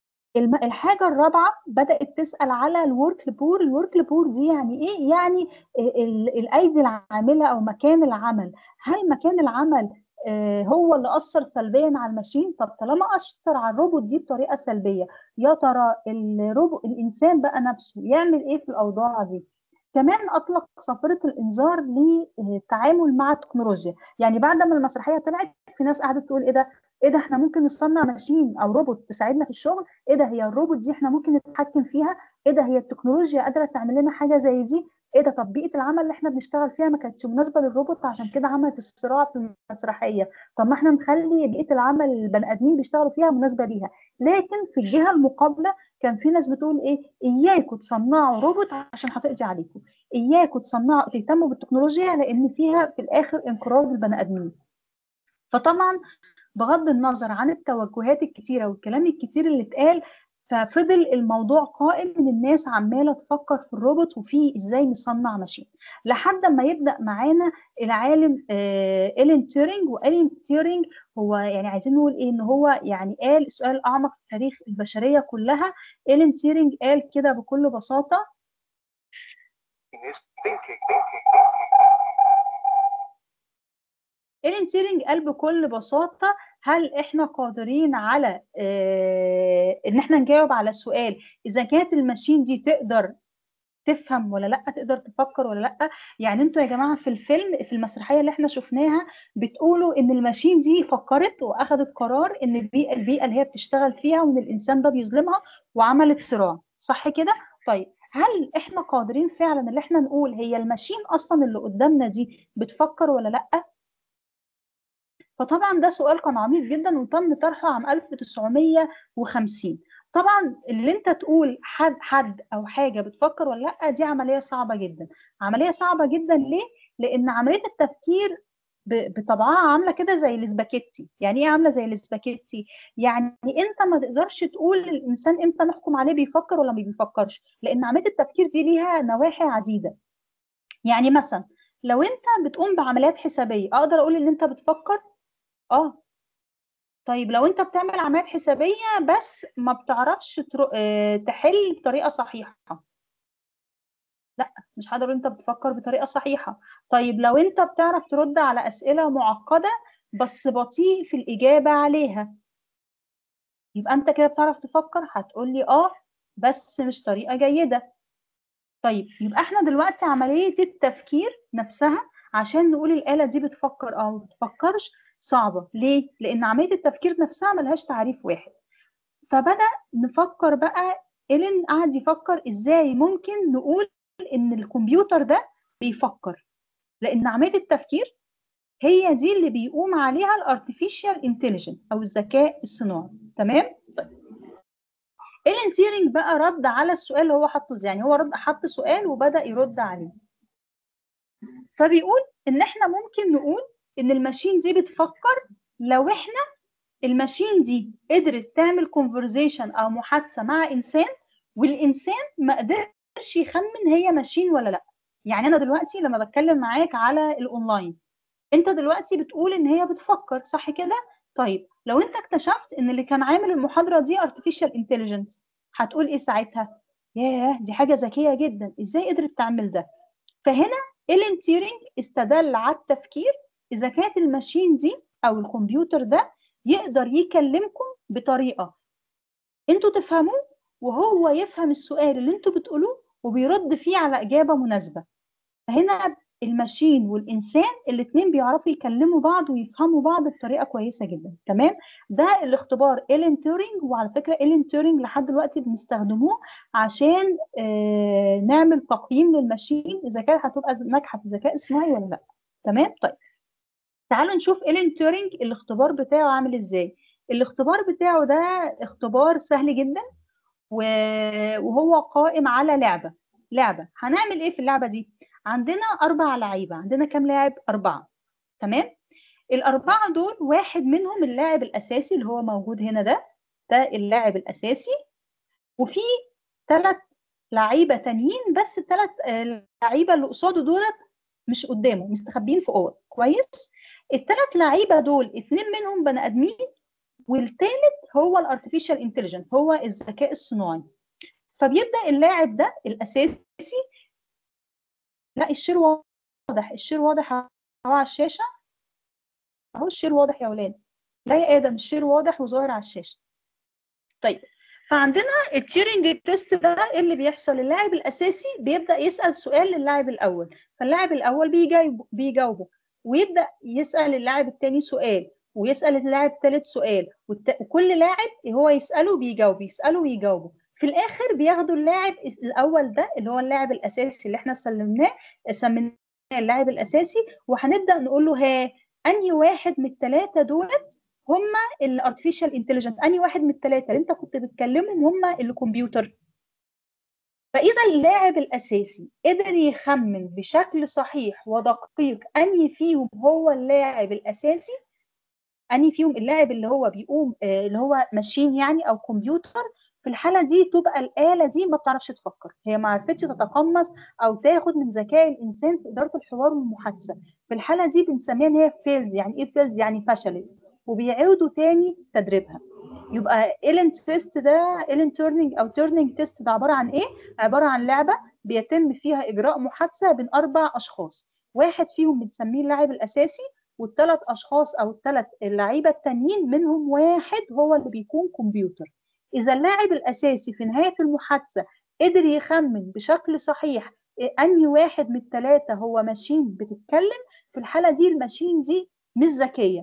الحاجه الرابعه بدات تسال على الورك بور الورك بور دي يعني ايه يعني الايدي العامله او مكان العمل هل مكان العمل هو اللي اثر سلبيا على الماشين طب طالما اثر على الروبوت دي بطريقه سلبيه يا ترى الروبوت الانسان بقى نفسه يعمل ايه في الاوضاع دي كمان اطلق صافره الانذار للتعامل مع التكنولوجيا يعني بعد ما المسرحيه طلعت في ناس قعدت تقول ايه ده ايه ده احنا ممكن نصنع ماشين او روبوت تساعدنا في الشغل ايه ده هي الروبوت دي احنا ممكن نتحكم فيها ايه ده هي التكنولوجيا قادره تعمل لنا حاجه زي دي ايه ده طب بيئه العمل اللي احنا بنشتغل فيها ما كانتش مناسبه للروبوت عشان كده عملت الصراع في المسرحيه طب ما احنا نخلي بيئه العمل البني ادمين بيشتغلوا فيها مناسبه ليها لكن في الجهه المقابله كان في ناس بتقول ايه اياكم تصنعوا روبوت عشان هتقضي عليكم اياكم تصنعوا تهتموا بالتكنولوجيا لان فيها في الاخر انقراض البني ادمين فطبعا بغض النظر عن التوجهات الكتيره والكلام الكتير اللي اتقال ففضل الموضوع قائم ان الناس عماله تفكر في الروبوت وفي ازاي نصنع ماشين لحد ما يبدا معانا العالم آه إلين تيرينج وإلين تيرينج هو يعني عايزين نقول ايه ان هو يعني قال سؤال اعمق في تاريخ البشريه كلها إلين تيرينج قال كده بكل بساطه إيلين تيرينج قال بكل بساطة هل إحنا قادرين على آه إن إحنا نجاوب على السؤال إذا كانت الماشين دي تقدر تفهم ولا لا تقدر تفكر ولا لا يعني انتوا يا جماعه في الفيلم في المسرحيه اللي احنا شفناها بتقولوا ان الماشين دي فكرت واخدت قرار ان البيئه البيئه اللي هي بتشتغل فيها وان الانسان ده بيظلمها وعملت صراع صح كده طيب هل احنا قادرين فعلا ان احنا نقول هي الماشين اصلا اللي قدامنا دي بتفكر ولا لا فطبعا ده سؤال كان عميق جدا وتم طرحه عام 1950 طبعا اللي انت تقول حد حد او حاجه بتفكر ولا لا دي عمليه صعبه جدا عمليه صعبه جدا ليه لان عمليه التفكير بطبعها عامله كده زي الاسباجيتي يعني ايه عامله زي الاسباجيتي يعني انت ما تقدرش تقول الانسان امتى نحكم عليه بيفكر ولا ما بيفكرش لان عمليه التفكير دي ليها نواحي عديده يعني مثلا لو انت بتقوم بعمليات حسابيه اقدر اقول ان انت بتفكر اه طيب لو انت بتعمل عمليات حسابيه بس ما بتعرفش تر... اه تحل بطريقه صحيحه لا مش هقدر انت بتفكر بطريقه صحيحه طيب لو انت بتعرف ترد على اسئله معقده بس بطيء في الاجابه عليها يبقى انت كده بتعرف تفكر هتقول لي اه بس مش طريقه جيده طيب يبقى احنا دلوقتي عمليه التفكير نفسها عشان نقول الاله دي بتفكر او ما بتفكرش صعبة ليه؟ لأن عملية التفكير نفسها ملهاش تعريف واحد فبدأ نفكر بقى إيلين قعد يفكر إزاي ممكن نقول إن الكمبيوتر ده بيفكر لأن عملية التفكير هي دي اللي بيقوم عليها الارتفيشال انتليجنت أو الذكاء الصناعي تمام؟ طيب إيلين تيرينج بقى رد على السؤال اللي هو حطه يعني هو رد حط سؤال وبدأ يرد عليه فبيقول إن إحنا ممكن نقول ان الماشين دي بتفكر لو احنا الماشين دي قدرت تعمل كونفرزيشن او محادثه مع انسان والانسان ما قدرش يخمن هي ماشين ولا لا يعني انا دلوقتي لما بتكلم معاك على الاونلاين انت دلوقتي بتقول ان هي بتفكر صح كده طيب لو انت اكتشفت ان اللي كان عامل المحاضره دي artificial intelligence هتقول ايه ساعتها ياه دي حاجه ذكيه جدا ازاي قدرت تعمل ده فهنا إيلين تيرينج استدل على التفكير اذا كانت الماشين دي او الكمبيوتر ده يقدر يكلمكم بطريقه انتوا تفهموه وهو يفهم السؤال اللي انتوا بتقولوه وبيرد فيه على اجابه مناسبه فهنا الماشين والانسان الاثنين بيعرفوا يكلموا بعض ويفهموا بعض بطريقه كويسه جدا تمام ده الاختبار ايلين تورينج وعلى فكره ايلين تورينج لحد دلوقتي بنستخدموه عشان آه نعمل تقييم للماشين اذا كانت هتبقى ناجحه في الذكاء الصناعي ولا لا تمام طيب تعالوا نشوف ايلين تورينج الاختبار بتاعه عامل ازاي الاختبار بتاعه ده اختبار سهل جدا وهو قائم على لعبه لعبه هنعمل ايه في اللعبه دي عندنا اربع لعيبه عندنا كام لاعب اربعه تمام الاربعه دول واحد منهم اللاعب الاساسي اللي هو موجود هنا ده ده اللاعب الاساسي وفي ثلاث لعيبه تانيين بس الثلاث لعيبه اللي قصاده دولت مش قدامه مستخبيين في اوض كويس الثلاث لعيبه دول اثنين منهم بني ادمين والثالث هو الارتفيشال انتليجنت هو الذكاء الصناعي فبيبدا اللاعب ده الاساسي لا الشير واضح الشير واضح اهو على الشاشه اهو الشير واضح يا اولاد لا يا ادم الشير واضح وظاهر على الشاشه طيب فعندنا التيرنج تيست ده اللي بيحصل اللاعب الاساسي بيبدا يسال سؤال للاعب الاول فاللاعب الاول بيجاوب بيجاوبه ويبدا يسال اللاعب الثاني سؤال ويسال اللاعب الثالث سؤال وكل لاعب هو يساله بيجاوب يساله ويجاوبه في الاخر بياخدوا اللاعب الاول ده اللي هو اللاعب الاساسي اللي احنا سلمناه سميناه اللاعب الاساسي وهنبدا نقول له ها انهي واحد من الثلاثه دولت هم الارتفيشال انتليجنت انهي واحد من الثلاثه اللي انت كنت بتكلمهم هم الكمبيوتر فاذا اللاعب الاساسي قدر يخمن بشكل صحيح ودقيق انهي فيهم هو اللاعب الاساسي انهي فيهم اللاعب اللي هو بيقوم اللي هو ماشين يعني او كمبيوتر في الحالة دي تبقى الآلة دي ما بتعرفش تفكر هي ما عرفتش تتقمص أو تاخد من ذكاء الإنسان في إدارة الحوار والمحادثة في الحالة دي بنسميها إن هي فيلز يعني إيه فيلز يعني فشلت وبيعيدوا تاني تدريبها يبقى إيلين تيست ده إيلين تيرنينج أو تيرنينج تيست ده عبارة عن إيه؟ عبارة عن لعبة بيتم فيها إجراء محادثة بين أربع أشخاص واحد فيهم بنسميه اللاعب الأساسي والثلاث أشخاص أو الثلاث اللعيبة التانيين منهم واحد هو اللي بيكون كمبيوتر إذا اللاعب الأساسي في نهاية المحادثة قدر يخمن بشكل صحيح أنهي واحد من الثلاثة هو ماشين بتتكلم في الحالة دي الماشين دي مش ذكية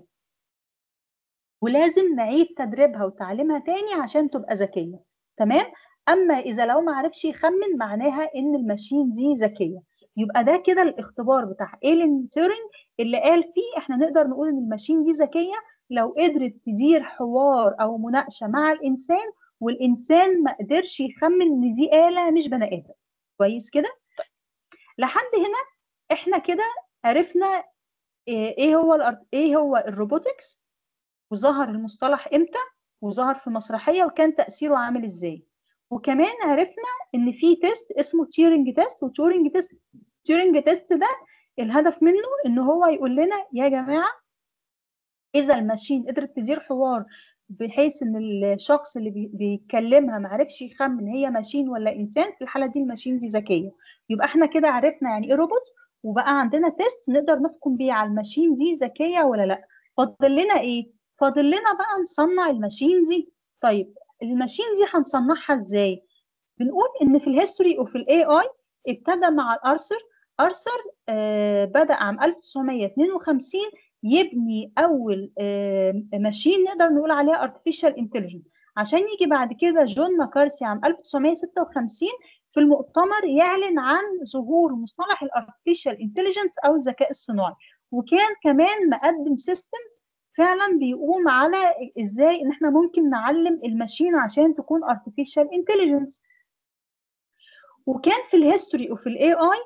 ولازم نعيد تدريبها وتعليمها تاني عشان تبقى ذكية تمام أما إذا لو ما عرفش يخمن معناها إن الماشين دي ذكية يبقى ده كده الاختبار بتاع ايلين تيرنج اللي قال فيه احنا نقدر نقول ان الماشين دي ذكيه لو قدرت تدير حوار او مناقشه مع الانسان والانسان ما قدرش يخمن ان دي اله مش بني ادم كويس كده طيب. لحد هنا احنا كده عرفنا ايه هو ايه هو الروبوتكس وظهر المصطلح امتى وظهر في مسرحيه وكان تاثيره عامل ازاي وكمان عرفنا ان في تيست اسمه تيورنج تيست وتيورنج تيست تيورنج تيست ده الهدف منه ان هو يقول لنا يا جماعه اذا الماشين قدرت تدير حوار بحيث ان الشخص اللي بيتكلمها ما عرفش يخمن هي ماشين ولا انسان في الحاله دي الماشين دي ذكيه يبقى احنا كده عرفنا يعني ايه روبوت وبقى عندنا تيست نقدر نحكم بيه على الماشين دي ذكيه ولا لا فاضل لنا ايه فاضل لنا بقى نصنع الماشين دي طيب الماشين دي هنصنعها ازاي بنقول ان في الهيستوري اوف الاي اي ابتدى مع ارثر ارثر آه بدا عام 1952 يبني اول آه ماشين نقدر نقول عليها artificial intelligence عشان يجي بعد كده جون ماكارسي عام 1956 في المؤتمر يعلن عن ظهور مصطلح الارتفيشال انتليجنس او الذكاء الصناعي وكان كمان مقدم سيستم فعلا بيقوم على ازاي ان احنا ممكن نعلم الماشين عشان تكون artificial intelligence وكان في الهيستوري اوف الاي اي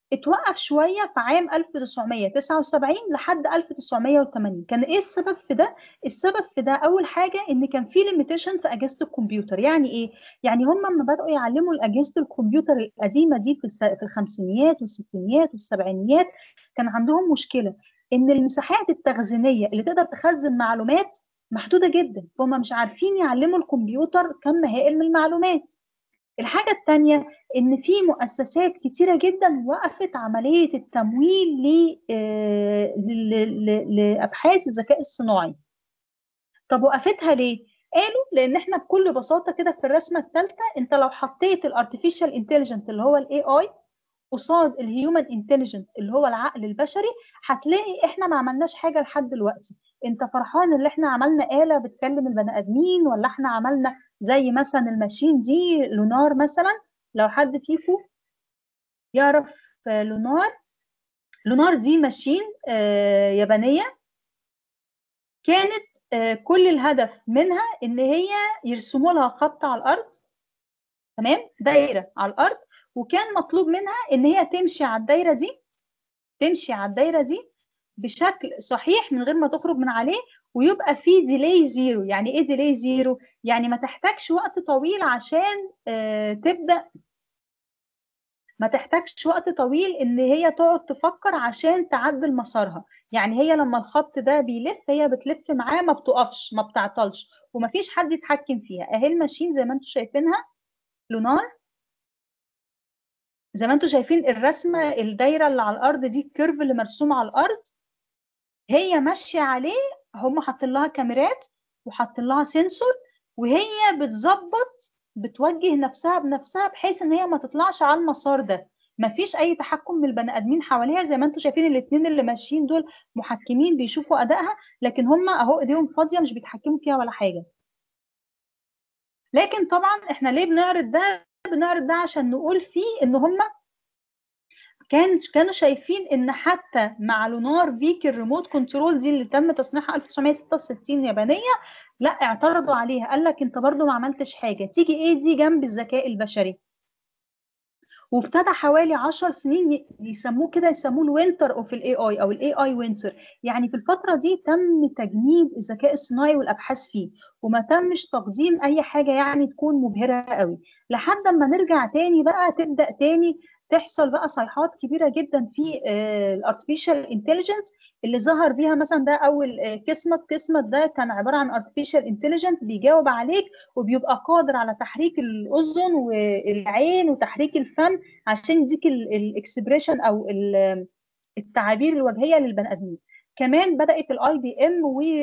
اتوقف شويه في عام 1979 لحد 1980 كان ايه السبب في ده السبب في ده اول حاجه ان كان في ليميتيشن في اجهزه الكمبيوتر يعني ايه يعني هم لما بداوا يعلموا اجهزه الكمبيوتر القديمه دي في في الخمسينيات والستينيات والسبعينيات كان عندهم مشكله ان المساحات التخزينيه اللي تقدر تخزن معلومات محدوده جدا فهم مش عارفين يعلموا الكمبيوتر كم هائل من المعلومات الحاجة الثانية إن في مؤسسات كتيرة جدا وقفت عملية التمويل آه، لأبحاث الذكاء الصناعي. طب وقفتها ليه؟ قالوا لأن إحنا بكل بساطة كده في الرسمة الثالثة أنت لو حطيت الارتفيشال انتليجنت اللي هو الاي اي قصاد الهيومن انتليجنت اللي هو العقل البشري هتلاقي احنا ما عملناش حاجه لحد دلوقتي انت فرحان ان احنا عملنا اله بتكلم البني ادمين ولا احنا عملنا زي مثلا الماشين دي لونار مثلا لو حد فيكم يعرف لونار لونار دي ماشين آه، يابانيه كانت آه، كل الهدف منها ان هي يرسموا لها خط على الارض تمام دايره على الارض وكان مطلوب منها ان هي تمشي على الدايره دي تمشي على الدايره دي بشكل صحيح من غير ما تخرج من عليه ويبقى في ديلي زيرو يعني ايه ديلي زيرو يعني ما تحتاجش وقت طويل عشان آه تبدا ما تحتاجش وقت طويل ان هي تقعد تفكر عشان تعدل مسارها يعني هي لما الخط ده بيلف هي بتلف معاه ما بتقفش ما بتعطلش ومفيش حد يتحكم فيها اهي الماشين زي ما انتم شايفينها لونار زي ما انتم شايفين الرسمه الدايره اللي على الارض دي الكيرف اللي مرسوم على الارض هي ماشيه عليه هم حاطين لها كاميرات وحاطين لها سنسور وهي بتظبط بتوجه نفسها بنفسها بحيث ان هي ما تطلعش على المسار ده ما فيش اي تحكم من البني ادمين حواليها زي ما انتم شايفين الاثنين اللي ماشيين دول محكمين بيشوفوا ادائها لكن هم اهو ايديهم فاضيه مش بيتحكموا فيها ولا حاجه لكن طبعا احنا ليه بنعرض ده بنعرض ده عشان نقول فيه ان هم كان كانوا شايفين ان حتى مع لونار فيك الريموت كنترول دي اللي تم تصنيعها 1966 يابانيه لا اعترضوا عليها قال لك انت برضو ما عملتش حاجه تيجي ايه دي جنب الذكاء البشري وابتدى حوالي 10 سنين يسموه كده يسموه الوينتر اوف الاي اي او الاي اي وينتر يعني في الفتره دي تم تجنيد الذكاء الصناعي والابحاث فيه وما تمش تقديم اي حاجه يعني تكون مبهره قوي لحد ما نرجع تاني بقى تبدا تاني تحصل بقى صيحات كبيره جدا في الارتفيشال انتليجنس اللي ظهر بيها مثلا ده اول آه، كسمت كسمت ده كان عباره عن ارتفيشال انتليجنت بيجاوب عليك وبيبقى قادر على تحريك الاذن والعين وتحريك الفم عشان يديك الاكسبريشن او التعابير الوجهيه للبني ادمين كمان بدات الاي بي ام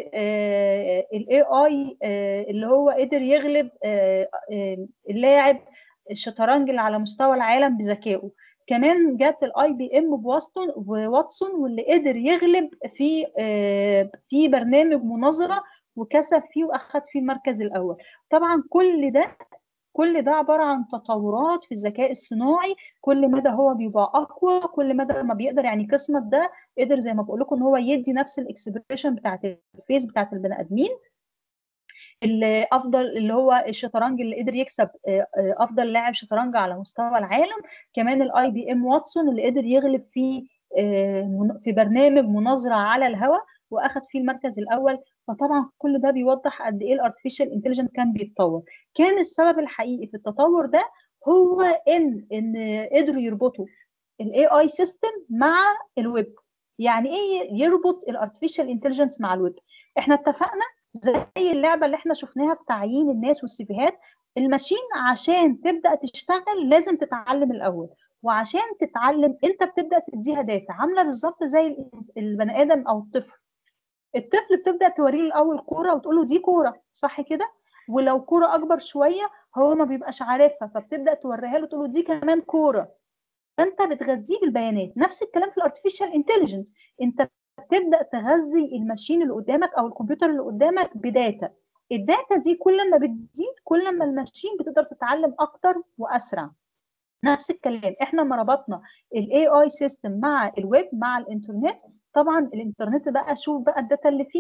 والاي اي اللي هو قدر يغلب آه، آه، اللاعب الشطرنج اللي على مستوى العالم بذكائه كمان جت الاي بي ام بواتسون وواتسون واللي قدر يغلب في آه، في برنامج مناظره وكسب فيه واخد فيه المركز الاول طبعا كل ده كل ده عباره عن تطورات في الذكاء الصناعي كل مدى هو بيبقى اقوى كل مدى ما بيقدر يعني قسمه ده قدر زي ما بقول لكم ان هو يدي نفس الاكسبريشن بتاعت الفيس بتاعت البني ادمين اللي افضل اللي هو الشطرنج اللي قدر يكسب آه، آه، افضل لاعب شطرنج على مستوى العالم كمان الاي بي ام واتسون اللي قدر يغلب في آه، في برنامج مناظره على الهواء واخد فيه المركز الاول فطبعا كل ده بيوضح قد ايه الارتفيشال انتليجنت كان بيتطور كان السبب الحقيقي في التطور ده هو ان ان قدروا يربطوا الاي اي سيستم مع الويب يعني ايه يربط الارتفيشال انتليجنس مع الويب احنا اتفقنا زي اللعبه اللي احنا شفناها في تعيين الناس والسيفيهات الماشين عشان تبدا تشتغل لازم تتعلم الاول وعشان تتعلم انت بتبدا تديها داتا عامله بالظبط زي البني ادم او الطفل الطفل بتبدا توريه الاول كوره وتقول له دي كوره صح كده ولو كوره اكبر شويه هو ما بيبقاش عارفها فبتبدا توريها له تقول له دي كمان كوره فانت بتغذيه بالبيانات نفس الكلام في الارتفيشال انتليجنس انت تبدا تغذي الماشين اللي قدامك او الكمبيوتر اللي قدامك بداتا الداتا دي كل ما بتزيد كل ما الماشين بتقدر تتعلم اكتر واسرع نفس الكلام احنا لما ربطنا الاي اي سيستم مع الويب مع الانترنت طبعا الانترنت بقى شوف بقى الداتا اللي فيه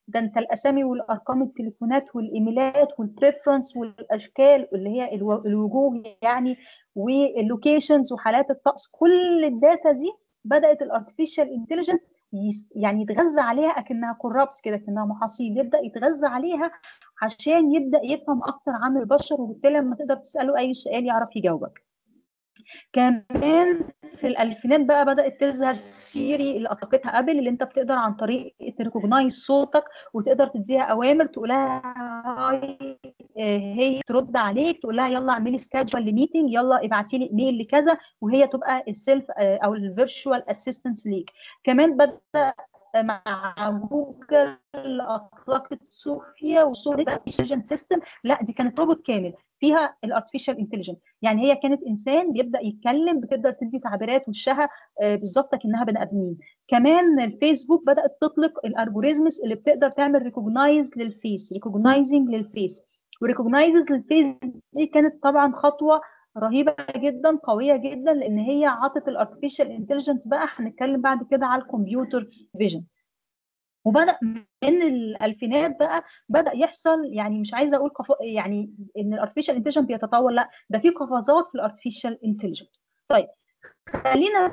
ده انت الاسامي والارقام التليفونات والايميلات والبريفرنس والاشكال اللي هي الوجوه يعني واللوكيشنز وحالات الطقس كل الداتا دي بدات الارتفيشال انتليجنس يعني يتغذى عليها اكنها كورابس كده كانها محاصيل يبدا يتغذى عليها عشان يبدا يفهم اكتر عن البشر وبالتالي لما تقدر تساله اي سؤال يعرف يجاوبك كمان في الالفينات بقى بدات تظهر سيري اللي اطلقتها ابل اللي انت بتقدر عن طريق تريكوجنايز صوتك وتقدر تديها اوامر تقول لها هاي هي ترد عليك تقول لها يلا اعملي سكادجول لميتنج يلا ابعتي لي ايميل لكذا وهي تبقى السيلف او الفيرتشوال اسيستنت ليك كمان بدا مع جوجل اطلقت صوفيا وصوره انتليجنت سيستم لا دي كانت روبوت كامل فيها الارتفيشال انتليجنت يعني هي كانت انسان بيبدا يتكلم بتقدر تدي تعبيرات وشها بالظبط كانها بني ادمين كمان الفيسبوك بدات تطلق الالجوريزمز اللي بتقدر تعمل ريكوجنايز للفيس ريكوجنايزنج للفيس وريكوجنايزز للفيس دي كانت طبعا خطوه رهيبه جدا قويه جدا لان هي عطت الارتفيشال انتليجنس بقى هنتكلم بعد كده على الكمبيوتر فيجن وبدا من الالفينات بقى بدا يحصل يعني مش عايزه اقول قف... يعني ان الارتفيشال انتليجنس بيتطور لا ده في قفزات في الارتفيشال انتليجنس طيب خلينا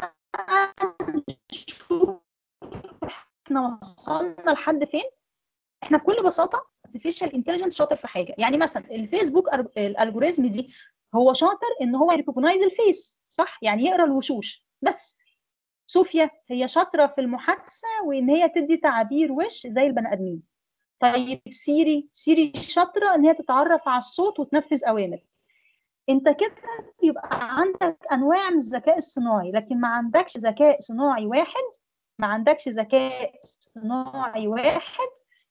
نشوف احنا وصلنا لحد فين احنا بكل بساطه artificial intelligence شاطر في حاجه يعني مثلا الفيسبوك الالجوريزم دي هو شاطر ان هو يريكوجنايز الفيس صح يعني يقرا الوشوش بس صوفيا هي شاطره في المحادثه وان هي تدي تعابير وش زي البني ادمين طيب سيري سيري شاطره ان هي تتعرف على الصوت وتنفذ اوامر انت كده يبقى عندك انواع من الذكاء الصناعي لكن ما عندكش ذكاء صناعي واحد ما عندكش ذكاء صناعي واحد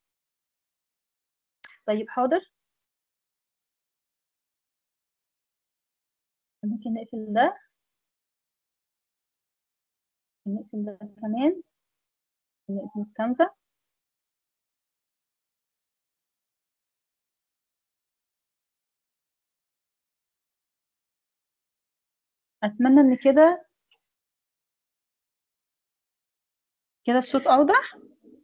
طيب حاضر ممكن نقفل ده نقفل ده كمان نقفل الكاميرا اتمنى ان كده كده الصوت اوضح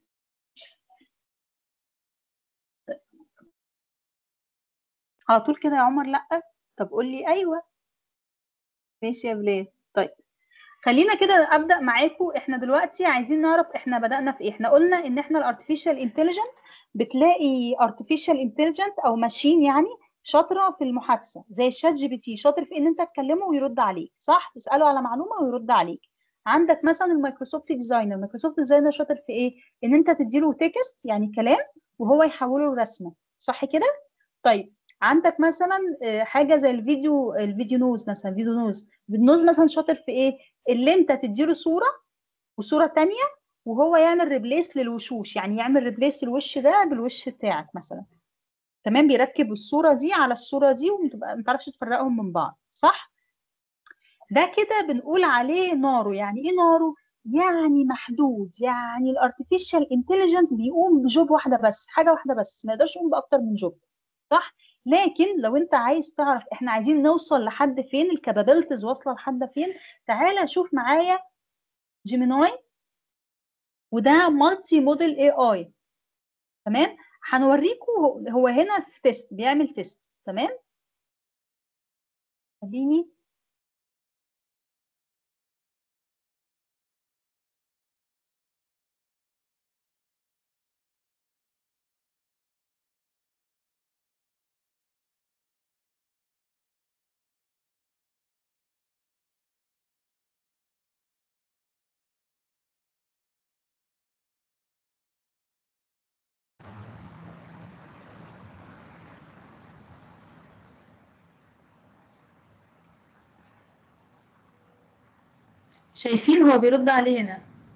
على طول كده يا عمر لا طب قول لي ايوه ماشي يا بلال طيب خلينا كده ابدا معاكم احنا دلوقتي عايزين نعرف احنا بدانا في ايه احنا قلنا ان احنا الارتفيشال انتليجنت بتلاقي ارتفيشال انتليجنت او ماشين يعني شاطره في المحادثه زي الشات جي بي تي شاطر في ان انت تكلمه ويرد عليك صح تساله على معلومه ويرد عليك عندك مثلا المايكروسوفت ديزاينر المايكروسوفت ديزاينر شاطر في ايه ان انت تديله تكست يعني كلام وهو يحوله لرسمه صح كده طيب عندك مثلا حاجه زي الفيديو الفيديو نوز مثلا فيديو نوز النوز مثلا شاطر في ايه اللي انت تديله صوره وصوره تانية وهو يعمل ريبليس للوشوش يعني يعمل ريبليس الوش ده بالوش بتاعك مثلا تمام بيركب الصوره دي على الصوره دي ومتبقى ما تعرفش تفرقهم من بعض صح ده كده بنقول عليه نارو يعني ايه نارو يعني محدود يعني الارتفيشال انتليجنت بيقوم بجوب واحده بس حاجه واحده بس ما يقدرش يقوم باكتر من جوب صح لكن لو انت عايز تعرف احنا عايزين نوصل لحد فين الكابابيلتيز واصله لحد فين تعالى شوف معايا جيميناي وده مالتي موديل اي اي تمام هنوريكم هو هنا في تيست بيعمل تيست تمام خليني شايفين هو بيرد علينا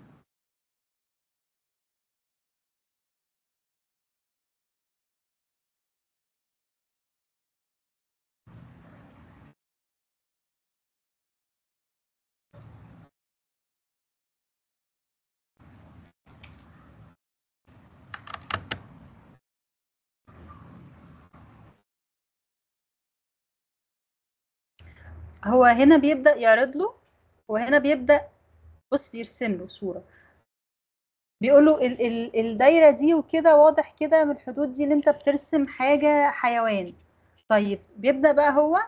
هو هنا بيبدأ يعرض له وهنا بيبدأ بص بيرسم له صورة بيقول له ال ال الدايره دي وكده واضح كده من الحدود دي ان انت بترسم حاجه حيوان طيب بيبدا بقى هو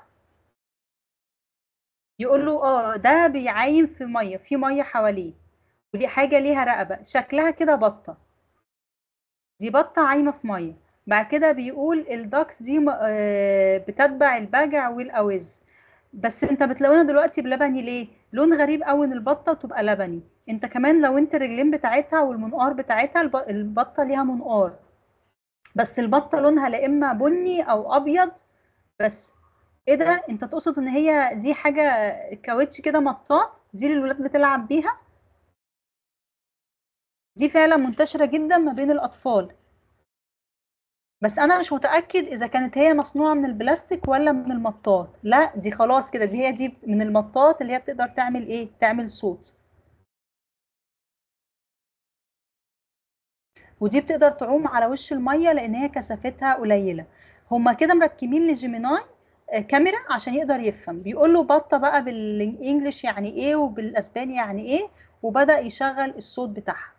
يقول له اه ده بيعايم في ميه في ميه حواليه ودي حاجه ليها رقبه شكلها كده بطه دي بطه عايمه في ميه بعد كده بيقول الداكس دي بتتبع البجع والاوز بس انت بتلونها دلوقتي بلبني ليه لون غريب قوي ان البطه تبقى لبني انت كمان لو انت الرجلين بتاعتها والمنقار بتاعتها البطه ليها منقار بس البطه لونها لا اما بني او ابيض بس ايه ده انت تقصد ان هي دي حاجه كاوتش كده مطاط دي اللي الولاد بتلعب بيها دي فعلا منتشره جدا ما بين الاطفال بس انا مش متاكد اذا كانت هي مصنوعه من البلاستيك ولا من المطاط لا دي خلاص كده دي هي دي من المطاط اللي هي بتقدر تعمل ايه تعمل صوت ودي بتقدر تعوم على وش الميه لان هي كثافتها قليله هما كده مركبين لجيميناي كاميرا عشان يقدر يفهم بيقول له بطه بقى بالانجلش يعني ايه وبالاسباني يعني ايه وبدا يشغل الصوت بتاعها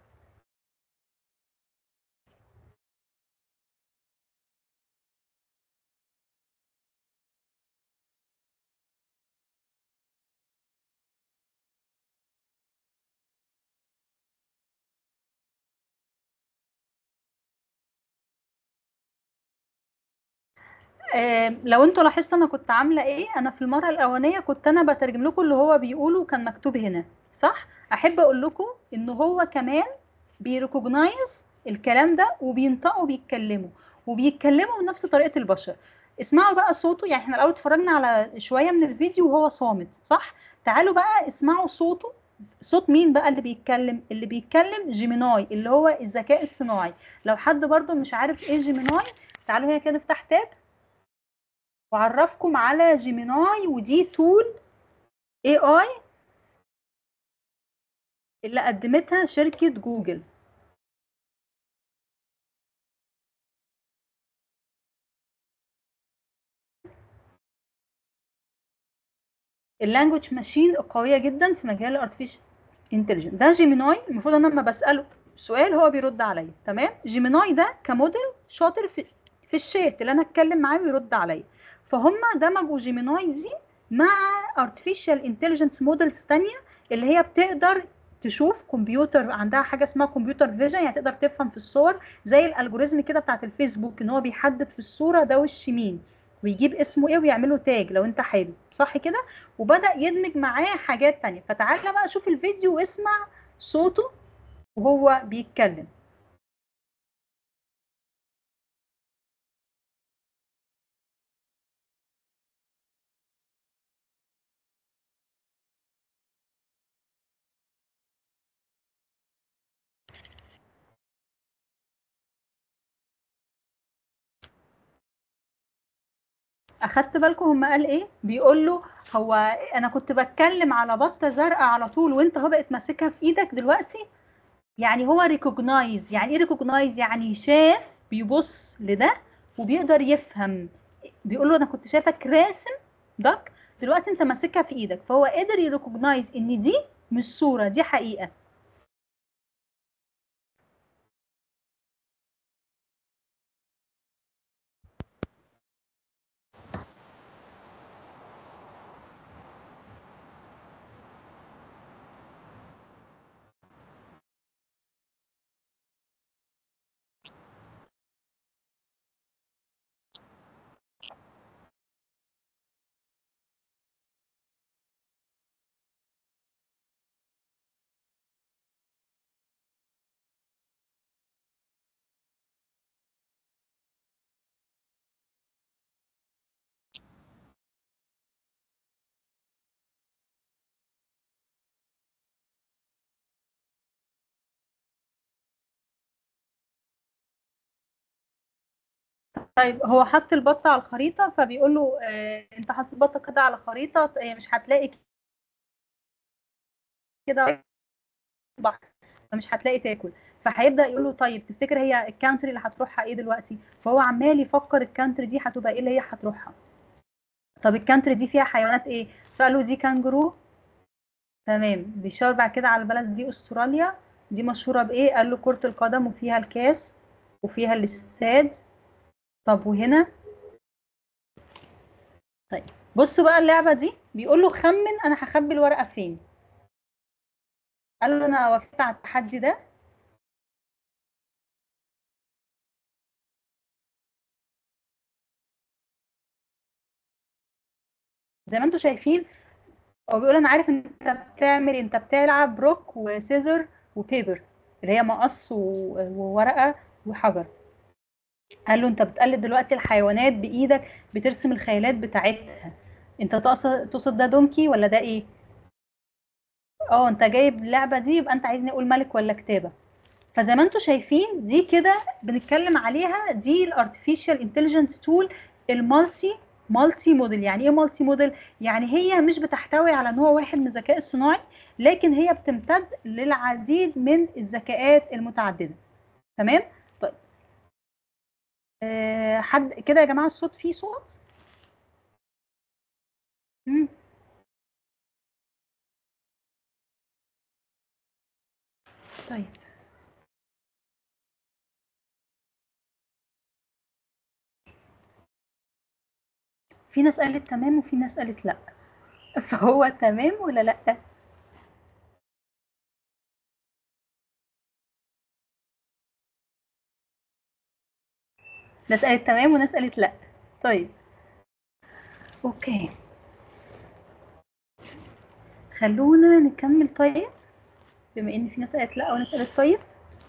آه لو انتوا لاحظتوا انا كنت عامله ايه انا في المره الاولانيه كنت انا بترجم لكم اللي هو بيقوله كان مكتوب هنا صح احب اقول لكم ان هو كمان بيريكوجنايز الكلام ده وبينطقوا بيتكلموا وبيتكلموا بنفس طريقه البشر اسمعوا بقى صوته يعني احنا الاول اتفرجنا على شويه من الفيديو وهو صامت صح تعالوا بقى اسمعوا صوته صوت مين بقى اللي بيتكلم اللي بيتكلم جيميناي اللي هو الذكاء الصناعي لو حد برضو مش عارف ايه جيميناي تعالوا هنا كده نفتح تاب وعرفكم على جيميناي ودي تول اي اي اللي قدمتها شركة جوجل اللانجوج ماشين قوية جدا في مجال الارتفيشال انتليجنس ده جيميناي المفروض انا لما بسأله سؤال هو بيرد عليا تمام جيميناي ده كموديل شاطر في في الشات اللي انا اتكلم معاه ويرد عليا فهم دمجوا جيميناي دي مع artificial intelligence موديلز تانية اللي هي بتقدر تشوف كمبيوتر عندها حاجه اسمها كمبيوتر فيجن يعني تقدر تفهم في الصور زي الالجوريزم كده بتاعت الفيسبوك ان هو بيحدد في الصوره ده وش مين ويجيب اسمه ايه ويعمله تاج لو انت حابب صح كده وبدا يدمج معاه حاجات تانية فتعالى بقى شوف الفيديو واسمع صوته وهو بيتكلم اخدت بالكم هم قال ايه بيقول له هو انا كنت بتكلم على بطه زرقاء على طول وانت هو بقت ماسكها في ايدك دلوقتي يعني هو ريكوجنايز يعني ايه ريكوجنايز يعني شاف بيبص لده وبيقدر يفهم بيقول له انا كنت شايفك راسم دك دلوقتي انت ماسكها في ايدك فهو قدر يريكوجنايز ان دي مش صوره دي حقيقه طيب هو حط البطة على الخريطة فبيقول له آه انت حاطط البطة كده على خريطة آه مش هتلاقي كده بحر فمش هتلاقي تاكل فهيبدا يقول له طيب تفتكر هي الكانتري اللي هتروحها ايه دلوقتي فهو عمال يفكر الكانتري دي هتبقى ايه اللي هي هتروحها طب الكانتري دي فيها حيوانات ايه فقال له دي كانجرو تمام بيشاور بعد كده على البلد دي استراليا دي مشهورة بإيه قال له كرة القدم وفيها الكاس وفيها الاستاد طب وهنا طيب بص بقى اللعبة دي بيقول له خمن أنا هخبي الورقة فين قال له أنا وافقت على التحدي ده زي ما انتم شايفين هو بيقول انا عارف انت بتعمل انت بتلعب روك وسيزر وبيبر اللي هي مقص وورقه وحجر قال له انت بتقلد دلوقتي الحيوانات بايدك بترسم الخيالات بتاعتها انت تقصد تقصد ده دونكي ولا ده ايه اه انت جايب اللعبه دي يبقى انت عايزني اقول ملك ولا كتابه فزي ما انتم شايفين دي كده بنتكلم عليها دي الارتفيشال انتليجنت تول المالتي مالتي موديل يعني ايه مالتي موديل يعني هي مش بتحتوي على نوع واحد من الذكاء الصناعي لكن هي بتمتد للعديد من الذكاءات المتعدده تمام طيب أه حد كده يا جماعه الصوت فيه صوت مم. طيب في ناس قالت تمام وفي ناس قالت لا فهو تمام ولا لا ناس قالت تمام وناس قالت لا طيب اوكي خلونا نكمل طيب بما ان في ناس قالت لا وناس قالت طيب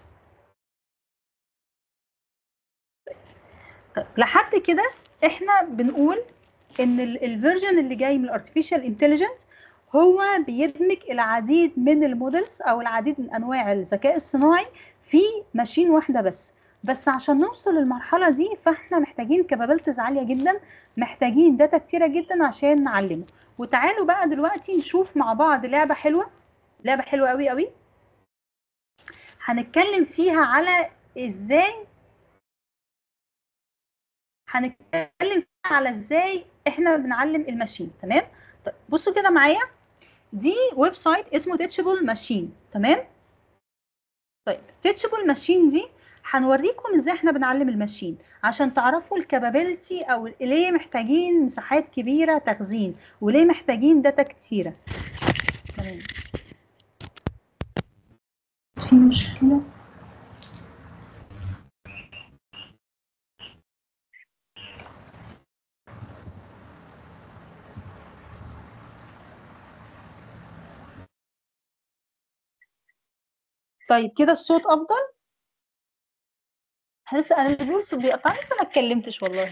طيب لحد كده احنا بنقول ان الفيرجن اللي جاي من الارتفيشال انتليجنس هو بيدمج العديد من المودلز او العديد من انواع الذكاء الصناعي في ماشين واحده بس بس عشان نوصل للمرحله دي فاحنا محتاجين كابابيلتيز عاليه جدا محتاجين داتا كتيره جدا عشان نعلمه وتعالوا بقى دلوقتي نشوف مع بعض لعبه حلوه لعبه حلوه قوي قوي هنتكلم فيها على ازاي هنتكلم على ازاي احنا بنعلم الماشين تمام طيب بصوا كده معايا دي ويب سايت اسمه تيتشبل ماشين تمام طيب تيتشبل ماشين دي هنوريكم ازاي احنا بنعلم الماشين عشان تعرفوا الكابابيلتي او ليه محتاجين مساحات كبيره تخزين وليه محتاجين داتا كتيره تمام في مشكله طيب كده الصوت افضل لسه انا بقول صوت بيقطع لسه ما اتكلمتش والله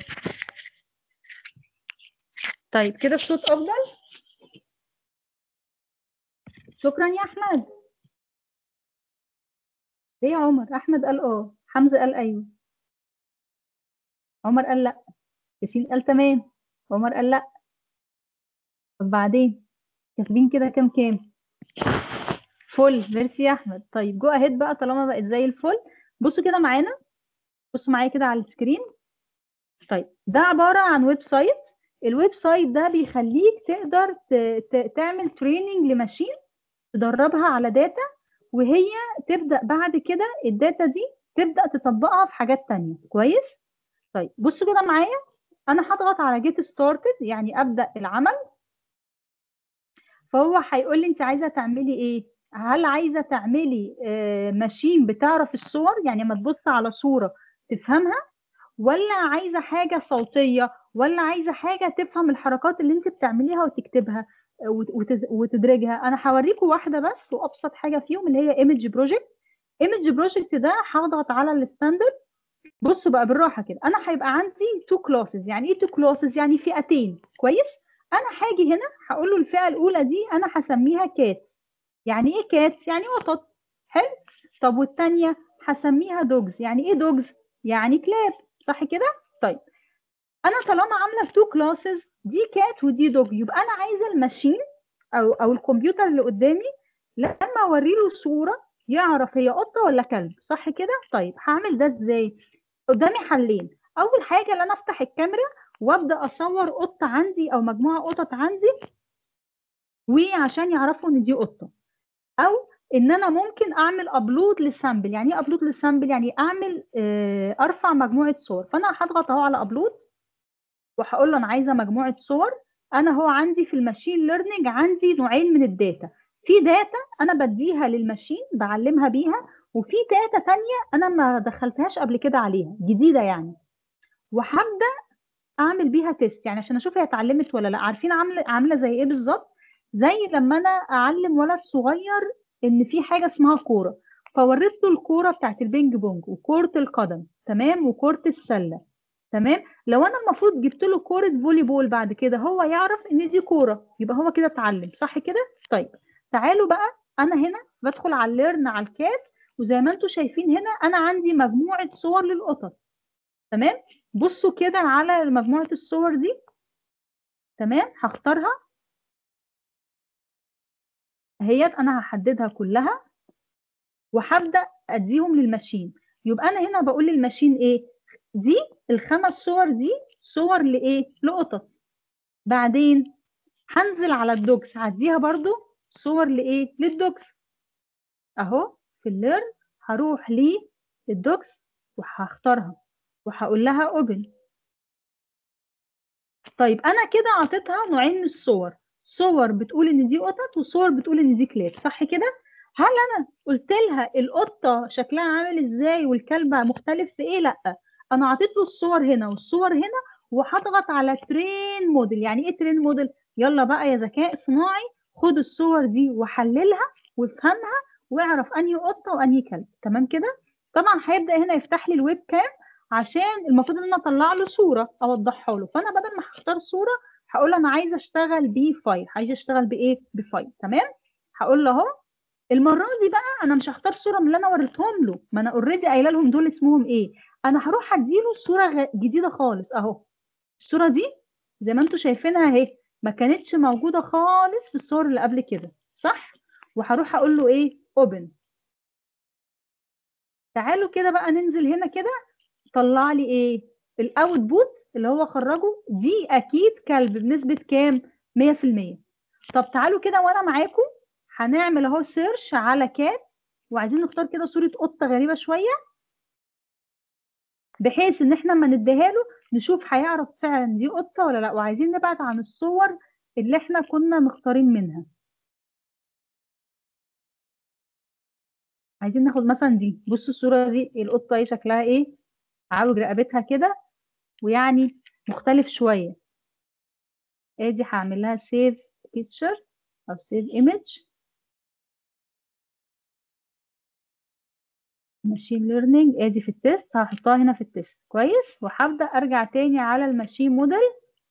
طيب كده الصوت افضل شكرا يا احمد ليه يا عمر احمد قال اه حمزه قال ايوه عمر قال لا ياسين قال تمام عمر قال لا طب بعدين كاتبين كده كام كام فل ميرسي يا احمد طيب جو اهيد بقى طالما بقت زي الفل بصوا كده معانا بصوا معايا كده على السكرين طيب ده عباره عن ويب سايت الويب سايت ده بيخليك تقدر تعمل تريننج لماشين تدربها على داتا وهي تبدا بعد كده الداتا دي تبدا تطبقها في حاجات تانية كويس طيب بصوا كده معايا انا هضغط على جيت ستارتد يعني ابدا العمل فهو هيقول لي انت عايزه تعملي ايه هل عايزه تعملي ماشين بتعرف الصور يعني ما تبص على صوره تفهمها ولا عايزه حاجه صوتيه ولا عايزه حاجه تفهم الحركات اللي انت بتعمليها وتكتبها وتدرجها انا هوريكم واحده بس وابسط حاجه فيهم اللي هي ايمج بروجكت ايمج بروجكت ده هضغط على الستاندرد بصوا بقى بالراحه كده انا هيبقى عندي تو كلاسز يعني ايه تو كلاسز يعني فئتين كويس انا هاجي هنا هقول له الفئه الاولى دي انا هسميها كات يعني ايه كات يعني قطط حلو طب والثانيه هسميها دوجز يعني ايه دوجز يعني كلاب صح كده طيب انا طالما عامله تو كلاسز دي كات ودي دوج يبقى انا عايزه الماشين او او الكمبيوتر اللي قدامي لما اوري له صوره يعرف هي قطه ولا كلب صح كده طيب هعمل ده ازاي قدامي حلين اول حاجه ان انا افتح الكاميرا وابدا اصور قطه عندي او مجموعه قطط عندي وعشان يعرفوا ان دي قطه او ان انا ممكن اعمل ابلود للسامبل يعني ايه ابلود للسامبل يعني اعمل آه، ارفع مجموعه صور فانا هضغط اهو على ابلود وهقول له انا عايزه مجموعه صور انا هو عندي في الماشين ليرنينج عندي نوعين من الداتا في داتا انا بديها للماشين بعلمها بيها وفي داتا تانية انا ما دخلتهاش قبل كده عليها جديده يعني وهبدا اعمل بيها تيست يعني عشان اشوف هي اتعلمت ولا لا عارفين عامله عامله زي ايه بالظبط زي لما انا اعلم ولد صغير ان في حاجه اسمها كوره فوريت له الكوره بتاعت البينج بونج وكوره القدم تمام وكوره السله تمام لو انا المفروض جبت له كوره فولي بول بعد كده هو يعرف ان دي كوره يبقى هو كده اتعلم صح كده طيب تعالوا بقى انا هنا بدخل على الليرن على الكات وزي ما انتم شايفين هنا انا عندي مجموعه صور للقطط تمام بصوا كده على مجموعه الصور دي تمام هختارها اهيت انا هحددها كلها وهبدا اديهم للماشين يبقى انا هنا بقول للماشين ايه دي الخمس صور دي صور لايه لقطط بعدين هنزل على الدوكس هديها برضو صور لايه للدوكس اهو في الليرن هروح للدوكس وهختارها وهقول لها اوبن طيب انا كده عطيتها نوعين من الصور صور بتقول ان دي قطط وصور بتقول ان دي كلاب صح كده هل انا قلت لها القطه شكلها عامل ازاي والكلبه مختلف في ايه لا انا عطيت له الصور هنا والصور هنا وهضغط على ترين موديل يعني ايه ترين موديل يلا بقى يا ذكاء صناعي خد الصور دي وحللها وافهمها واعرف انهي قطه وانهي كلب تمام كده طبعا هيبدا هنا يفتح لي الويب كام عشان المفروض ان انا اطلع له صوره اوضحها له فانا بدل ما هختار صوره هقول له انا عايزه اشتغل بفايل عايزه اشتغل بايه بفايل تمام هقول له اهو المره دي بقى انا مش هختار صوره من اللي انا وريتهم له ما انا اوريدي قايله لهم دول اسمهم ايه انا هروح اديله صوره جديده خالص اهو الصوره دي زي ما انتم شايفينها اهي ما كانتش موجوده خالص في الصور اللي قبل كده صح وهروح اقول له ايه اوبن تعالوا كده بقى ننزل هنا كده طلع لي ايه الاوت بوت اللي هو خرجه دي اكيد كلب بنسبه كام 100% طب تعالوا كده وانا معاكم هنعمل اهو سيرش على كات وعايزين نختار كده صوره قطه غريبه شويه بحيث ان احنا لما نديها له نشوف هيعرف فعلا دي قطه ولا لا وعايزين نبعد عن الصور اللي احنا كنا مختارين منها عايزين ناخد مثلا دي بصوا الصوره دي القطه ايه شكلها ايه عاوج رقبتها كده ويعني مختلف شويه ادي هعمل لها سيف بيكتشر او سيف ايمج ماشين ليرنينج ادي في التيست هحطها هنا في التيست كويس وهبدا ارجع تاني على الماشين موديل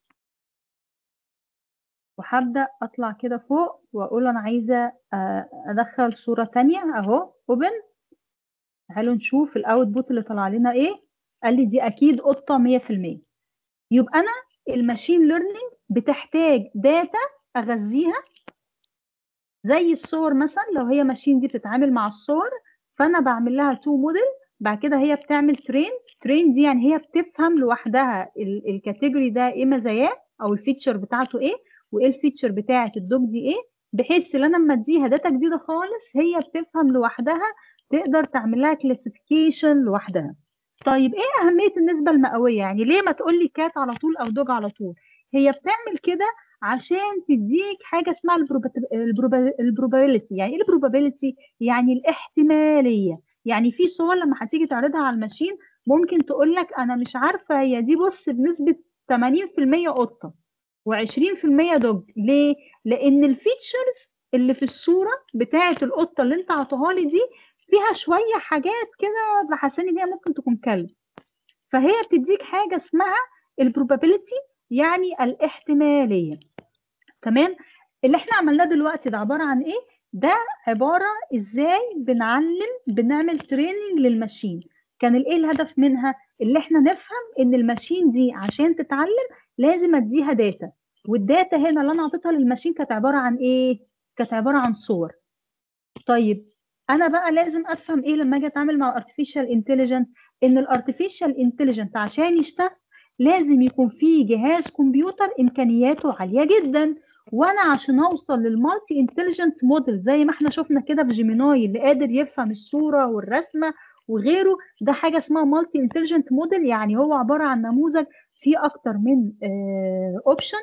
وهبدا اطلع كده فوق واقول انا عايزه ادخل صوره تانية اهو اوبن تعالوا نشوف الاوت بوت اللي طلع لنا ايه قال لي دي اكيد قطه 100% يبقى انا الماشين ليرنينج بتحتاج داتا اغذيها زي الصور مثلا لو هي ماشين دي بتتعامل مع الصور فانا بعمل لها تو موديل بعد كده هي بتعمل ترين ترين دي يعني هي بتفهم لوحدها الكاتيجوري ده ايه مزاياه او الفيتشر بتاعته ايه وايه الفيتشر بتاعه الدوج دي ايه بحيث ان انا لما اديها داتا جديده خالص هي بتفهم لوحدها تقدر تعمل لها كلاسيفيكيشن لوحدها طيب ايه اهميه النسبه المئويه يعني ليه ما تقول لي كات على طول او دوج على طول هي بتعمل كده عشان تديك حاجه اسمها البروبابيلتي يعني ايه البروبابيلتي يعني الاحتماليه يعني في صور لما هتيجي تعرضها على الماشين ممكن تقول لك انا مش عارفه هي دي بص بنسبه 80% قطه و20% دوج ليه لان الفيتشرز اللي في الصوره بتاعه القطه اللي انت عطاها لي دي فيها شويه حاجات كده بحسني ان هي ممكن تكون كلب فهي بتديك حاجه اسمها البروبابيلتي يعني الاحتماليه تمام اللي احنا عملناه دلوقتي ده عباره عن ايه ده عباره ازاي بنعلم بنعمل تريننج للماشين كان الايه الهدف منها اللي احنا نفهم ان الماشين دي عشان تتعلم لازم اديها داتا والداتا هنا اللي انا اعطيتها للماشين كانت عباره عن ايه كانت عباره عن صور طيب انا بقى لازم افهم ايه لما اجي اتعامل مع الارتفيشال انتليجنت ان الارتفيشال انتليجنت عشان يشتغل لازم يكون فيه جهاز كمبيوتر امكانياته عاليه جدا وانا عشان اوصل للمالتي انتليجنت موديل زي ما احنا شفنا كده في جيميناي اللي قادر يفهم الصوره والرسمه وغيره ده حاجه اسمها مالتي انتليجنت موديل يعني هو عباره عن نموذج فيه اكتر من اوبشن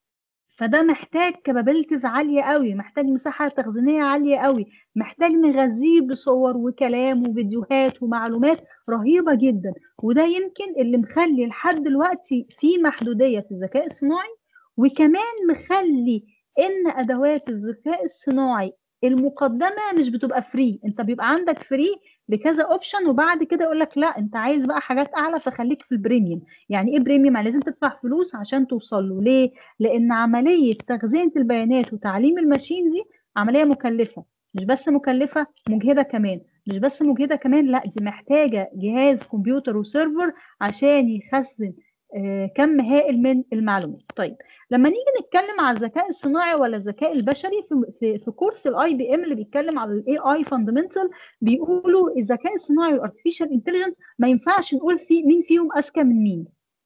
فده محتاج كابابيلتيز عاليه قوي محتاج مساحه تخزينيه عاليه قوي محتاج نغذيه بصور وكلام وفيديوهات ومعلومات رهيبه جدا وده يمكن اللي مخلي لحد دلوقتي في محدوديه في الذكاء الصناعي وكمان مخلي ان ادوات الذكاء الصناعي المقدمه مش بتبقى فري انت بيبقى عندك فري بكذا اوبشن وبعد كده يقول لك لا انت عايز بقى حاجات اعلى فخليك في البريميوم يعني ايه بريميوم يعني لازم تدفع فلوس عشان توصل له ليه لان عمليه تخزين البيانات وتعليم الماشين دي عمليه مكلفه مش بس مكلفه مجهده كمان مش بس مجهده كمان لا دي محتاجه جهاز كمبيوتر وسيرفر عشان يخزن آه كم هائل من المعلومات طيب لما نيجي نتكلم على الذكاء الصناعي ولا الذكاء البشري في في, في كورس الاي بي ام اللي بيتكلم على الاي اي فاندمنتال بيقولوا الذكاء الصناعي والارتفيشال انتليجنس ما ينفعش نقول في مين فيهم اذكى من مين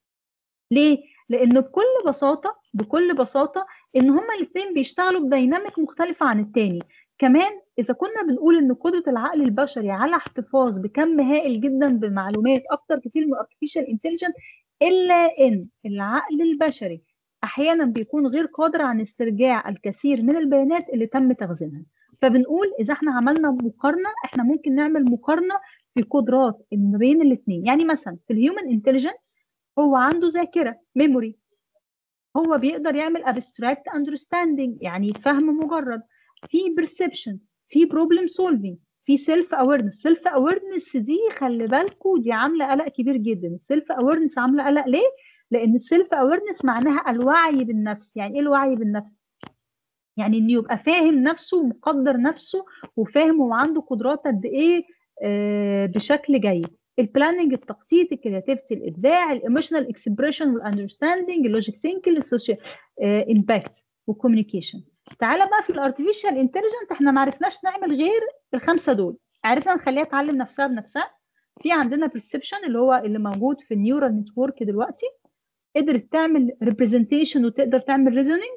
ليه لان بكل بساطه بكل بساطه ان هما الاثنين بيشتغلوا بديناميك مختلفه عن الثاني كمان اذا كنا بنقول ان قدره العقل البشري على احتفاظ بكم هائل جدا بمعلومات اكتر كتير من الارتفيشال انتليجنس الا ان العقل البشري احيانا بيكون غير قادر عن استرجاع الكثير من البيانات اللي تم تخزينها فبنقول اذا احنا عملنا مقارنه احنا ممكن نعمل مقارنه في قدرات ما بين الاثنين يعني مثلا في الهيومن انتليجنس هو عنده ذاكره ميموري هو بيقدر يعمل abstract understanding يعني فهم مجرد في perception في problem solving في سيلف اويرنس سيلف اويرنس دي خلي بالكوا دي عامله قلق كبير جدا السيلف اويرنس عامله قلق ليه لان السيلف اويرنس معناها الوعي بالنفس يعني ايه الوعي بالنفس يعني انه يبقى فاهم نفسه ومقدر نفسه وفاهم هو عنده قدرات قد ايه آه بشكل جيد البلاننج التخطيط الكرياتيفيتي الابداع الايموشنال اكسبريشن والاندرستاندنج اللوجيك ثينكينج السوشيال امباكت والكوميونيكيشن تعالى بقى في الارتفيشال انتليجنت احنا ما عرفناش نعمل غير الخمسه دول عرفنا نخليها تعلم نفسها بنفسها في عندنا perception اللي هو اللي موجود في النيورال نتورك دلوقتي قدرت تعمل ريبريزنتيشن وتقدر تعمل ريزونينج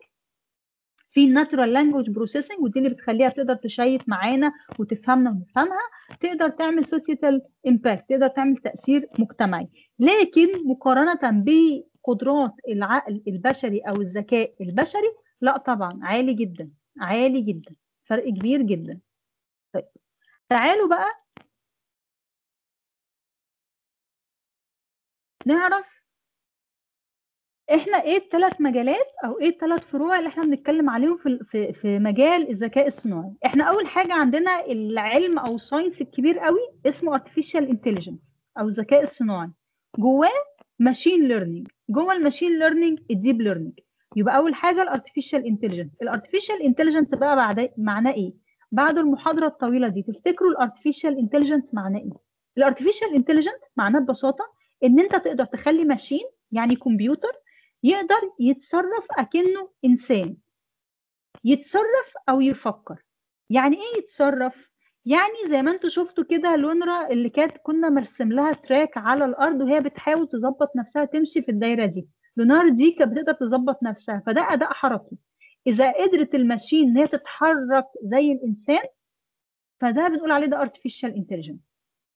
في الناتورال لانجوج بروسيسنج ودي اللي بتخليها تقدر تشيت معانا وتفهمنا ونفهمها تقدر تعمل سوسيتال امباكت تقدر تعمل تاثير مجتمعي لكن مقارنه بقدرات العقل البشري او الذكاء البشري لا طبعا عالي جدا عالي جدا فرق كبير جدا طيب تعالوا بقى نعرف احنا ايه الثلاث مجالات او ايه الثلاث فروع اللي احنا بنتكلم عليهم في في في مجال الذكاء الصناعي احنا اول حاجه عندنا العلم او الساينس الكبير قوي اسمه artificial intelligence او الذكاء الصناعي جواه ماشين ليرنينج جوه الماشين ليرنينج الديب ليرنينج يبقى اول حاجه الارتفيشال انتليجنس الارتفيشال انتليجنس بقى بعد معناه ايه بعد المحاضره الطويله دي تفتكروا الارتفيشال انتليجنس معناه ايه الارتفيشال انتليجنس معناه ببساطه ان انت تقدر تخلي ماشين يعني كمبيوتر يقدر يتصرف اكنه انسان يتصرف او يفكر يعني ايه يتصرف يعني زي ما انتوا شفتوا كده لونرا اللي كانت كنا مرسم لها تراك على الارض وهي بتحاول تظبط نفسها تمشي في الدايره دي لونار دي كانت بتقدر تظبط نفسها فده اداء حركي اذا قدرت الماشين ان هي تتحرك زي الانسان فده بنقول عليه ده artificial intelligence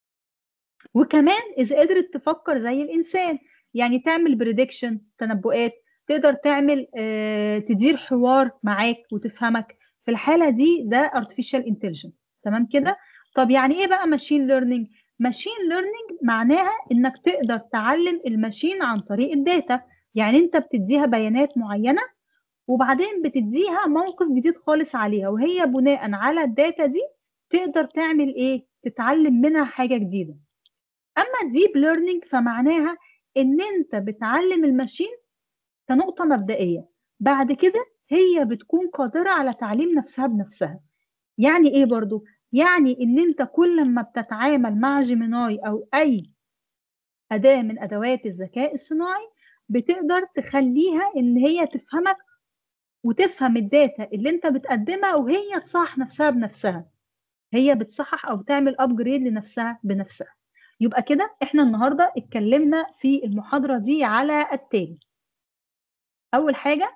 وكمان اذا قدرت تفكر زي الانسان يعني تعمل بريدكشن تنبؤات تقدر تعمل آه تدير حوار معاك وتفهمك في الحاله دي ده artificial intelligence تمام كده طب يعني ايه بقى ماشين ليرنينج ماشين ليرنينج معناها انك تقدر تعلم الماشين عن طريق الداتا يعني انت بتديها بيانات معينه وبعدين بتديها موقف جديد خالص عليها وهي بناء على الداتا دي تقدر تعمل ايه تتعلم منها حاجه جديده اما الديب ليرنينج فمعناها ان انت بتعلم الماشين كنقطه مبدئيه بعد كده هي بتكون قادره على تعليم نفسها بنفسها يعني ايه برضو يعني ان انت كل ما بتتعامل مع جيميناي او اي اداه من ادوات الذكاء الصناعي بتقدر تخليها ان هي تفهمك وتفهم الداتا اللي انت بتقدمها وهي تصحح نفسها بنفسها هي بتصحح او بتعمل ابجريد لنفسها بنفسها يبقى كده احنا النهارده اتكلمنا في المحاضره دي على التالي اول حاجه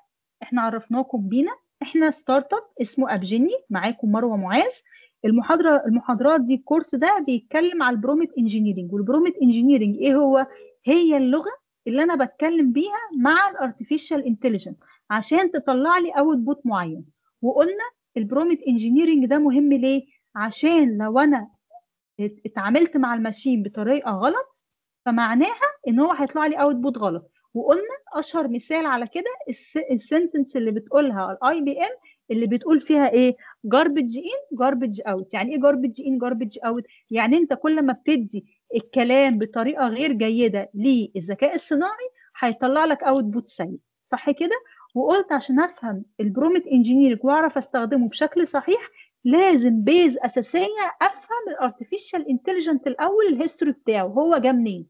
احنا عرفناكم بينا احنا ستارت اب اسمه ابجيني معاكم مروه معاذ المحاضره المحاضرات دي الكورس ده بيتكلم على البروميت انجينيرنج والبروميت انجينيرنج ايه هو هي اللغه اللي انا بتكلم بيها مع الارتفيشال انتليجنت عشان تطلع لي اوت بوت معين وقلنا البروميت انجينيرنج ده مهم ليه عشان لو انا اتعاملت مع الماشين بطريقه غلط فمعناها ان هو هيطلع لي اوت بوت غلط وقلنا اشهر مثال على كده السنتنس اللي بتقولها الاي بي ام اللي بتقول فيها ايه جاربج ان جاربج اوت يعني ايه جاربج ان جاربج اوت يعني انت كل ما بتدي الكلام بطريقه غير جيده للذكاء الصناعي هيطلع لك اوت بوت سيء صح كده وقلت عشان افهم البرومت انجينيرنج واعرف استخدمه بشكل صحيح لازم بيز اساسيه افهم الارتفيشال انتليجنت الاول الهيستوري بتاعه هو جه منين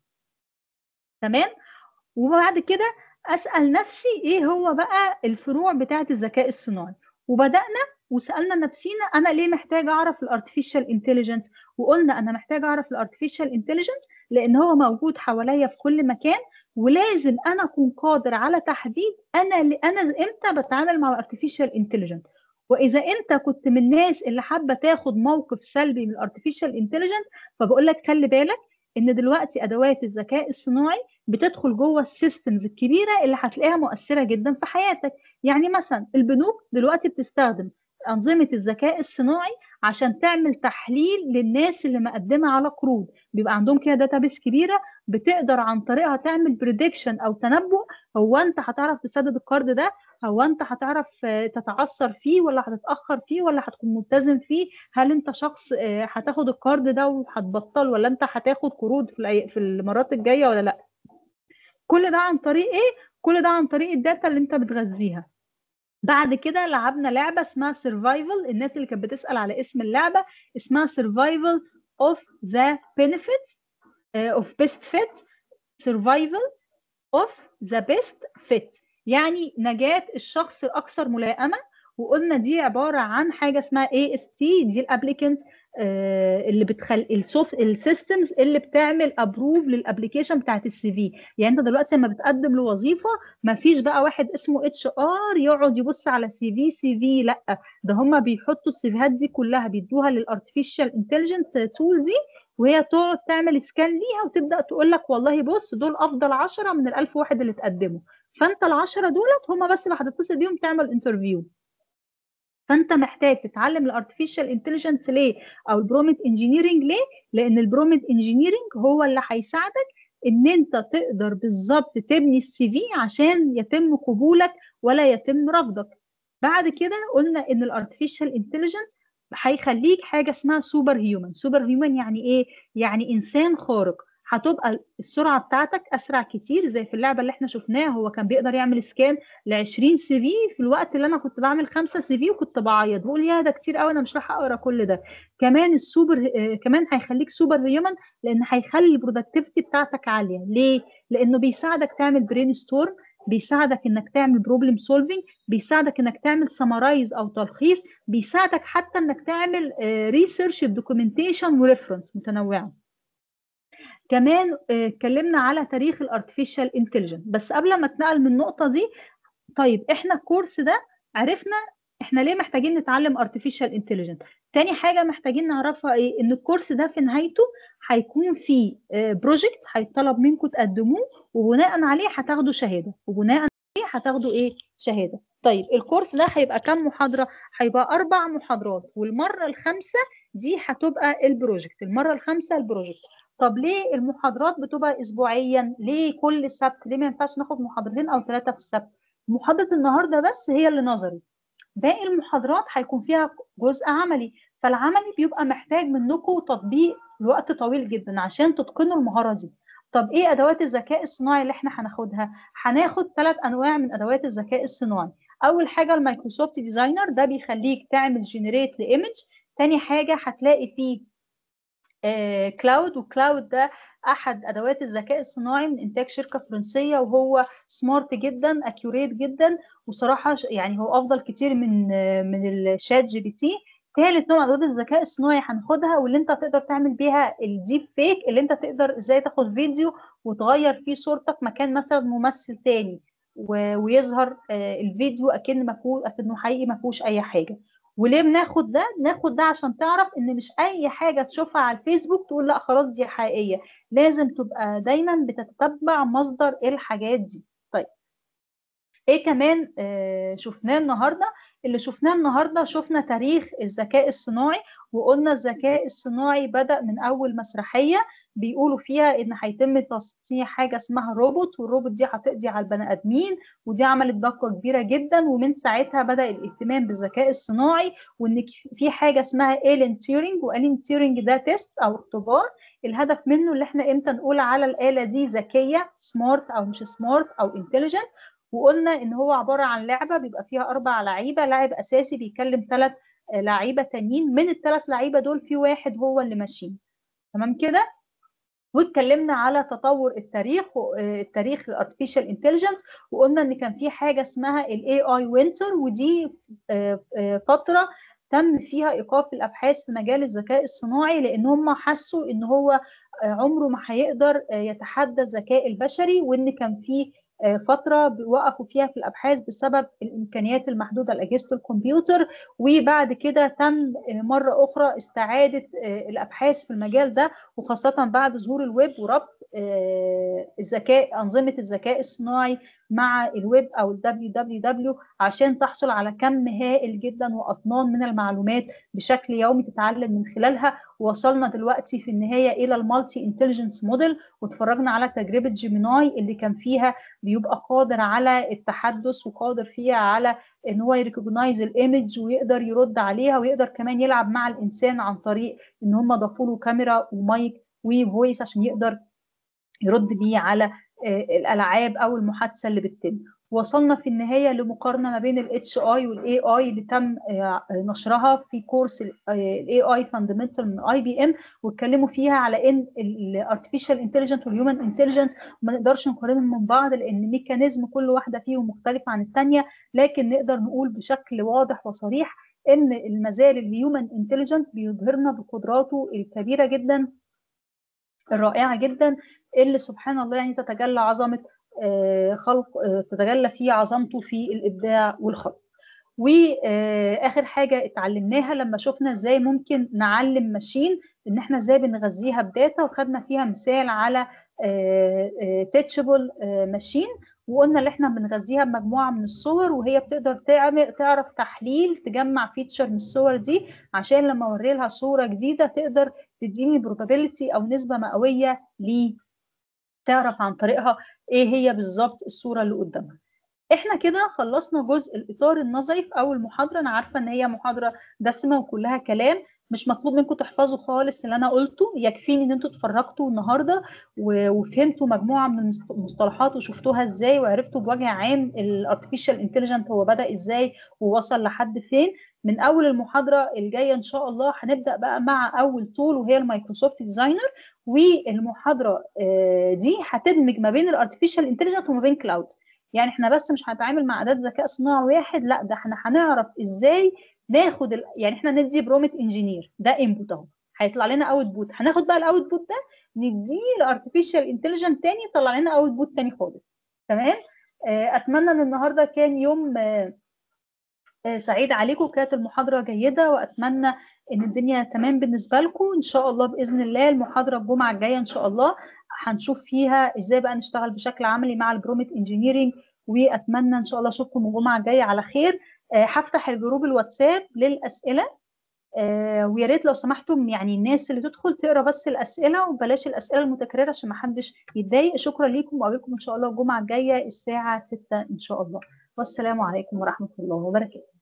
تمام وبعد كده اسال نفسي ايه هو بقى الفروع بتاعه الذكاء الصناعي وبدانا وسالنا نفسينا انا ليه محتاج اعرف الارتفيشال انتليجنت وقلنا انا محتاج اعرف الارتفيشال انتليجنت لان هو موجود حواليا في كل مكان ولازم انا اكون قادر على تحديد انا انا امتى بتعامل مع الارتفيشال انتليجنت واذا انت كنت من الناس اللي حابه تاخد موقف سلبي من الارتفيشال انتليجنت فبقول لك خلي بالك ان دلوقتي ادوات الذكاء الصناعي بتدخل جوه السيستمز الكبيره اللي هتلاقيها مؤثره جدا في حياتك يعني مثلا البنوك دلوقتي بتستخدم انظمه الذكاء الصناعي عشان تعمل تحليل للناس اللي مقدمه على قروض بيبقى عندهم كده داتابيس كبيره بتقدر عن طريقها تعمل بريدكشن او تنبؤ هو انت هتعرف تسدد القرض ده هو انت هتعرف تتعثر فيه ولا هتتاخر فيه ولا هتكون ملتزم فيه هل انت شخص هتاخد القرض ده وهتبطل ولا انت هتاخد قروض في في المرات الجايه ولا لا كل ده عن طريق ايه كل ده عن طريق الداتا اللي انت بتغذيها بعد كده لعبنا لعبه اسمها سرفايفل الناس اللي كانت بتسال على اسم اللعبه اسمها سرفايفل اوف ذا benefit اوف بيست فيت سرفايفل اوف ذا بيست فيت يعني نجاه الشخص الاكثر ملائمه وقلنا دي عباره عن حاجه اسمها اي اس تي دي الابليكنت اللي بتخل السوفت السيستمز اللي بتعمل ابروف للابلكيشن بتاعت السي في يعني انت دلوقتي لما بتقدم لوظيفه ما فيش بقى واحد اسمه اتش ار يقعد يبص على سي في سي في لا ده هم بيحطوا السيفيهات دي كلها بيدوها للارتفيشال انتليجنت تول دي وهي تقعد تعمل سكان ليها وتبدا تقول لك والله بص دول افضل 10 من ال1000 واحد اللي اتقدموا فانت ال10 دولت هم بس اللي هتتصل بيهم تعمل انترفيو فانت محتاج تتعلم الارتفيشال انتليجنس ليه او البرومت انجينيرنج ليه لان البرومت انجينيرنج هو اللي هيساعدك ان انت تقدر بالظبط تبني السي في عشان يتم قبولك ولا يتم رفضك بعد كده قلنا ان الارتفيشال انتليجنس هيخليك حاجه اسمها سوبر هيومن سوبر هيومن يعني ايه يعني انسان خارق هتبقى السرعه بتاعتك اسرع كتير زي في اللعبه اللي احنا شفناها هو كان بيقدر يعمل سكان ل 20 سي في في الوقت اللي انا كنت بعمل 5 سي في وكنت بعيط بقول يا ده كتير قوي انا مش راح اقرا كل ده كمان السوبر آه كمان هيخليك سوبر هيومن لان هيخلي البرودكتيفيتي بتاعتك عاليه ليه لانه بيساعدك تعمل برين ستورم بيساعدك انك تعمل بروبلم سولفينج بيساعدك انك تعمل سمرايز او تلخيص بيساعدك حتى انك تعمل ريسيرش بدوكيومنتيشن وريفرنس متنوعه كمان اتكلمنا على تاريخ الارتفيشال انتليجنس بس قبل ما اتنقل من النقطه دي طيب احنا الكورس ده عرفنا احنا ليه محتاجين نتعلم artificial intelligence تاني حاجه محتاجين نعرفها ايه ان الكورس ده في نهايته هيكون فيه بروجكت هيطلب منكم تقدموه وبناء عليه هتاخدوا شهاده وبناء عليه هتاخدوا ايه شهاده طيب الكورس ده هيبقى كام محاضره هيبقى اربع محاضرات والمره الخامسه دي هتبقى البروجكت المره الخامسه البروجكت طب ليه المحاضرات بتبقى اسبوعيا ليه كل سبت ليه ما ينفعش ناخد محاضرتين او ثلاثه في السبت محاضره النهارده بس هي اللي نظري باقي المحاضرات هيكون فيها جزء عملي فالعملي بيبقى محتاج منكم تطبيق لوقت طويل جدا عشان تتقنوا المهاره دي طب ايه ادوات الذكاء الصناعي اللي احنا هناخدها هناخد ثلاث انواع من ادوات الذكاء الصناعي اول حاجه المايكروسوفت ديزاينر ده بيخليك تعمل جنريت لايمج تاني حاجه هتلاقي فيه آه كلاود وكلاود ده احد ادوات الذكاء الصناعي من انتاج شركه فرنسيه وهو سمارت جدا اكيوريت جدا وصراحه يعني هو افضل كتير من آه من الشات جي بي تي ثالث نوع ادوات الذكاء الصناعي هناخدها واللي انت تقدر تعمل بيها الديب فيك اللي انت تقدر ازاي تاخد فيديو وتغير فيه صورتك مكان مثلا ممثل تاني ويظهر الفيديو اكن ما فيهوش اكنه حقيقي ما فيهوش اي حاجه وليه بناخد ده بناخد ده عشان تعرف ان مش اي حاجه تشوفها على الفيسبوك تقول لا خلاص دي حقيقيه لازم تبقى دايما بتتبع مصدر الحاجات دي طيب ايه كمان آه شفناه النهارده اللي شفناه النهارده شفنا تاريخ الذكاء الصناعي وقلنا الذكاء الصناعي بدا من اول مسرحيه بيقولوا فيها ان هيتم تصنيع حاجه اسمها روبوت والروبوت دي هتقضي على البني ادمين ودي عملت ضجه كبيره جدا ومن ساعتها بدا الاهتمام بالذكاء الصناعي وان في حاجه اسمها ايلين تيورينج والين تيورينج ده تيست او اختبار الهدف منه اللي احنا امتى نقول على الاله دي ذكيه سمارت او مش سمارت او انتليجنت وقلنا ان هو عباره عن لعبه بيبقى فيها اربع لعيبه لاعب اساسي بيكلم ثلاث لعيبه تانيين من الثلاث لعيبه دول في واحد هو اللي ماشيين تمام كده واتكلمنا على تطور التاريخ التاريخ الارتفيشال انتليجنت وقلنا ان كان في حاجه اسمها الاي اي وينتر ودي فتره تم فيها ايقاف الابحاث في مجال الذكاء الصناعي لان هم حسوا ان هو عمره ما هيقدر يتحدى الذكاء البشري وان كان في فتره وقفوا فيها في الابحاث بسبب الامكانيات المحدوده لاجهزه الكمبيوتر وبعد كده تم مره اخرى استعاده الابحاث في المجال ده وخاصه بعد ظهور الويب وربط الذكاء انظمه الذكاء الصناعي مع الويب او الدبليو دبليو دبليو عشان تحصل على كم هائل جدا واطنان من المعلومات بشكل يومي تتعلم من خلالها ووصلنا دلوقتي في النهايه الى المالتي انتليجنس موديل واتفرجنا على تجربه جيميناي اللي كان فيها بيبقى قادر على التحدث وقادر فيها على ان هو يريكوجنايز الايمج ويقدر يرد عليها ويقدر كمان يلعب مع الانسان عن طريق ان هم ضافوا له كاميرا ومايك وفويس عشان يقدر يرد بيه على الالعاب او المحادثه اللي بتتم وصلنا في النهايه لمقارنه ما بين الاتش اي والاي اي اللي تم نشرها في كورس الاي اي فاندمنتال من اي بي ام واتكلموا فيها على ان الارتفيشال انتليجنت والهيومن انتليجنت ما نقدرش نقارنهم من بعض لان ميكانيزم كل واحده فيهم مختلفه عن الثانيه لكن نقدر نقول بشكل واضح وصريح ان المازال الهيومن انتليجنت بيظهرنا بقدراته الكبيره جدا الرائعه جدا اللي سبحان الله يعني تتجلى عظمه خلق تتجلى فيه عظمته في الابداع والخلق واخر حاجه اتعلمناها لما شفنا ازاي ممكن نعلم ماشين ان احنا ازاي بنغذيها بداتا وخدنا فيها مثال على تيتشبل ماشين وقلنا ان احنا بنغذيها بمجموعه من الصور وهي بتقدر تعمل تعرف تحليل تجمع فيتشر من الصور دي عشان لما اوري لها صوره جديده تقدر تديني probability او نسبه مئويه ل تعرف عن طريقها ايه هي بالظبط الصوره اللي قدامها احنا كده خلصنا جزء الاطار النظري في اول محاضره انا عارفه ان هي محاضره دسمه وكلها كلام مش مطلوب منكم تحفظوا خالص اللي انا قلته يكفيني ان انتوا اتفرجتوا النهارده وفهمتوا مجموعه من المصطلحات وشفتوها ازاي وعرفتوا بوجه عام الارتفيشال انتليجنت هو بدا ازاي ووصل لحد فين من اول المحاضره الجايه ان شاء الله هنبدا بقى مع اول تول وهي المايكروسوفت ديزاينر والمحاضره دي هتدمج ما بين الارتفيشال انتليجنت وما بين كلاود يعني احنا بس مش هنتعامل مع اداه ذكاء صناعي واحد لا ده احنا هنعرف ازاي ناخد ال... يعني احنا ندي برومت انجينير ده انبوت اهو هيطلع لنا اوت بوت هناخد بقى الاوت بوت ده نديه لارتفيشال انتليجنت تاني يطلع لنا اوت بوت تاني خالص تمام اتمنى ان النهارده كان يوم سعيد عليكم كانت المحاضره جيده واتمنى ان الدنيا تمام بالنسبه لكم ان شاء الله باذن الله المحاضره الجمعه الجايه ان شاء الله هنشوف فيها ازاي بقى نشتغل بشكل عملي مع البرومت انجينيرنج واتمنى ان شاء الله اشوفكم الجمعه الجايه على خير هفتح الجروب الواتساب للاسئله ويا ريت لو سمحتم يعني الناس اللي تدخل تقرا بس الاسئله وبلاش الاسئله المتكرره عشان ما حدش يتضايق شكرا ليكم واقابلكم ان شاء الله الجمعه الجايه الساعه 6 ان شاء الله والسلام عليكم ورحمه الله وبركاته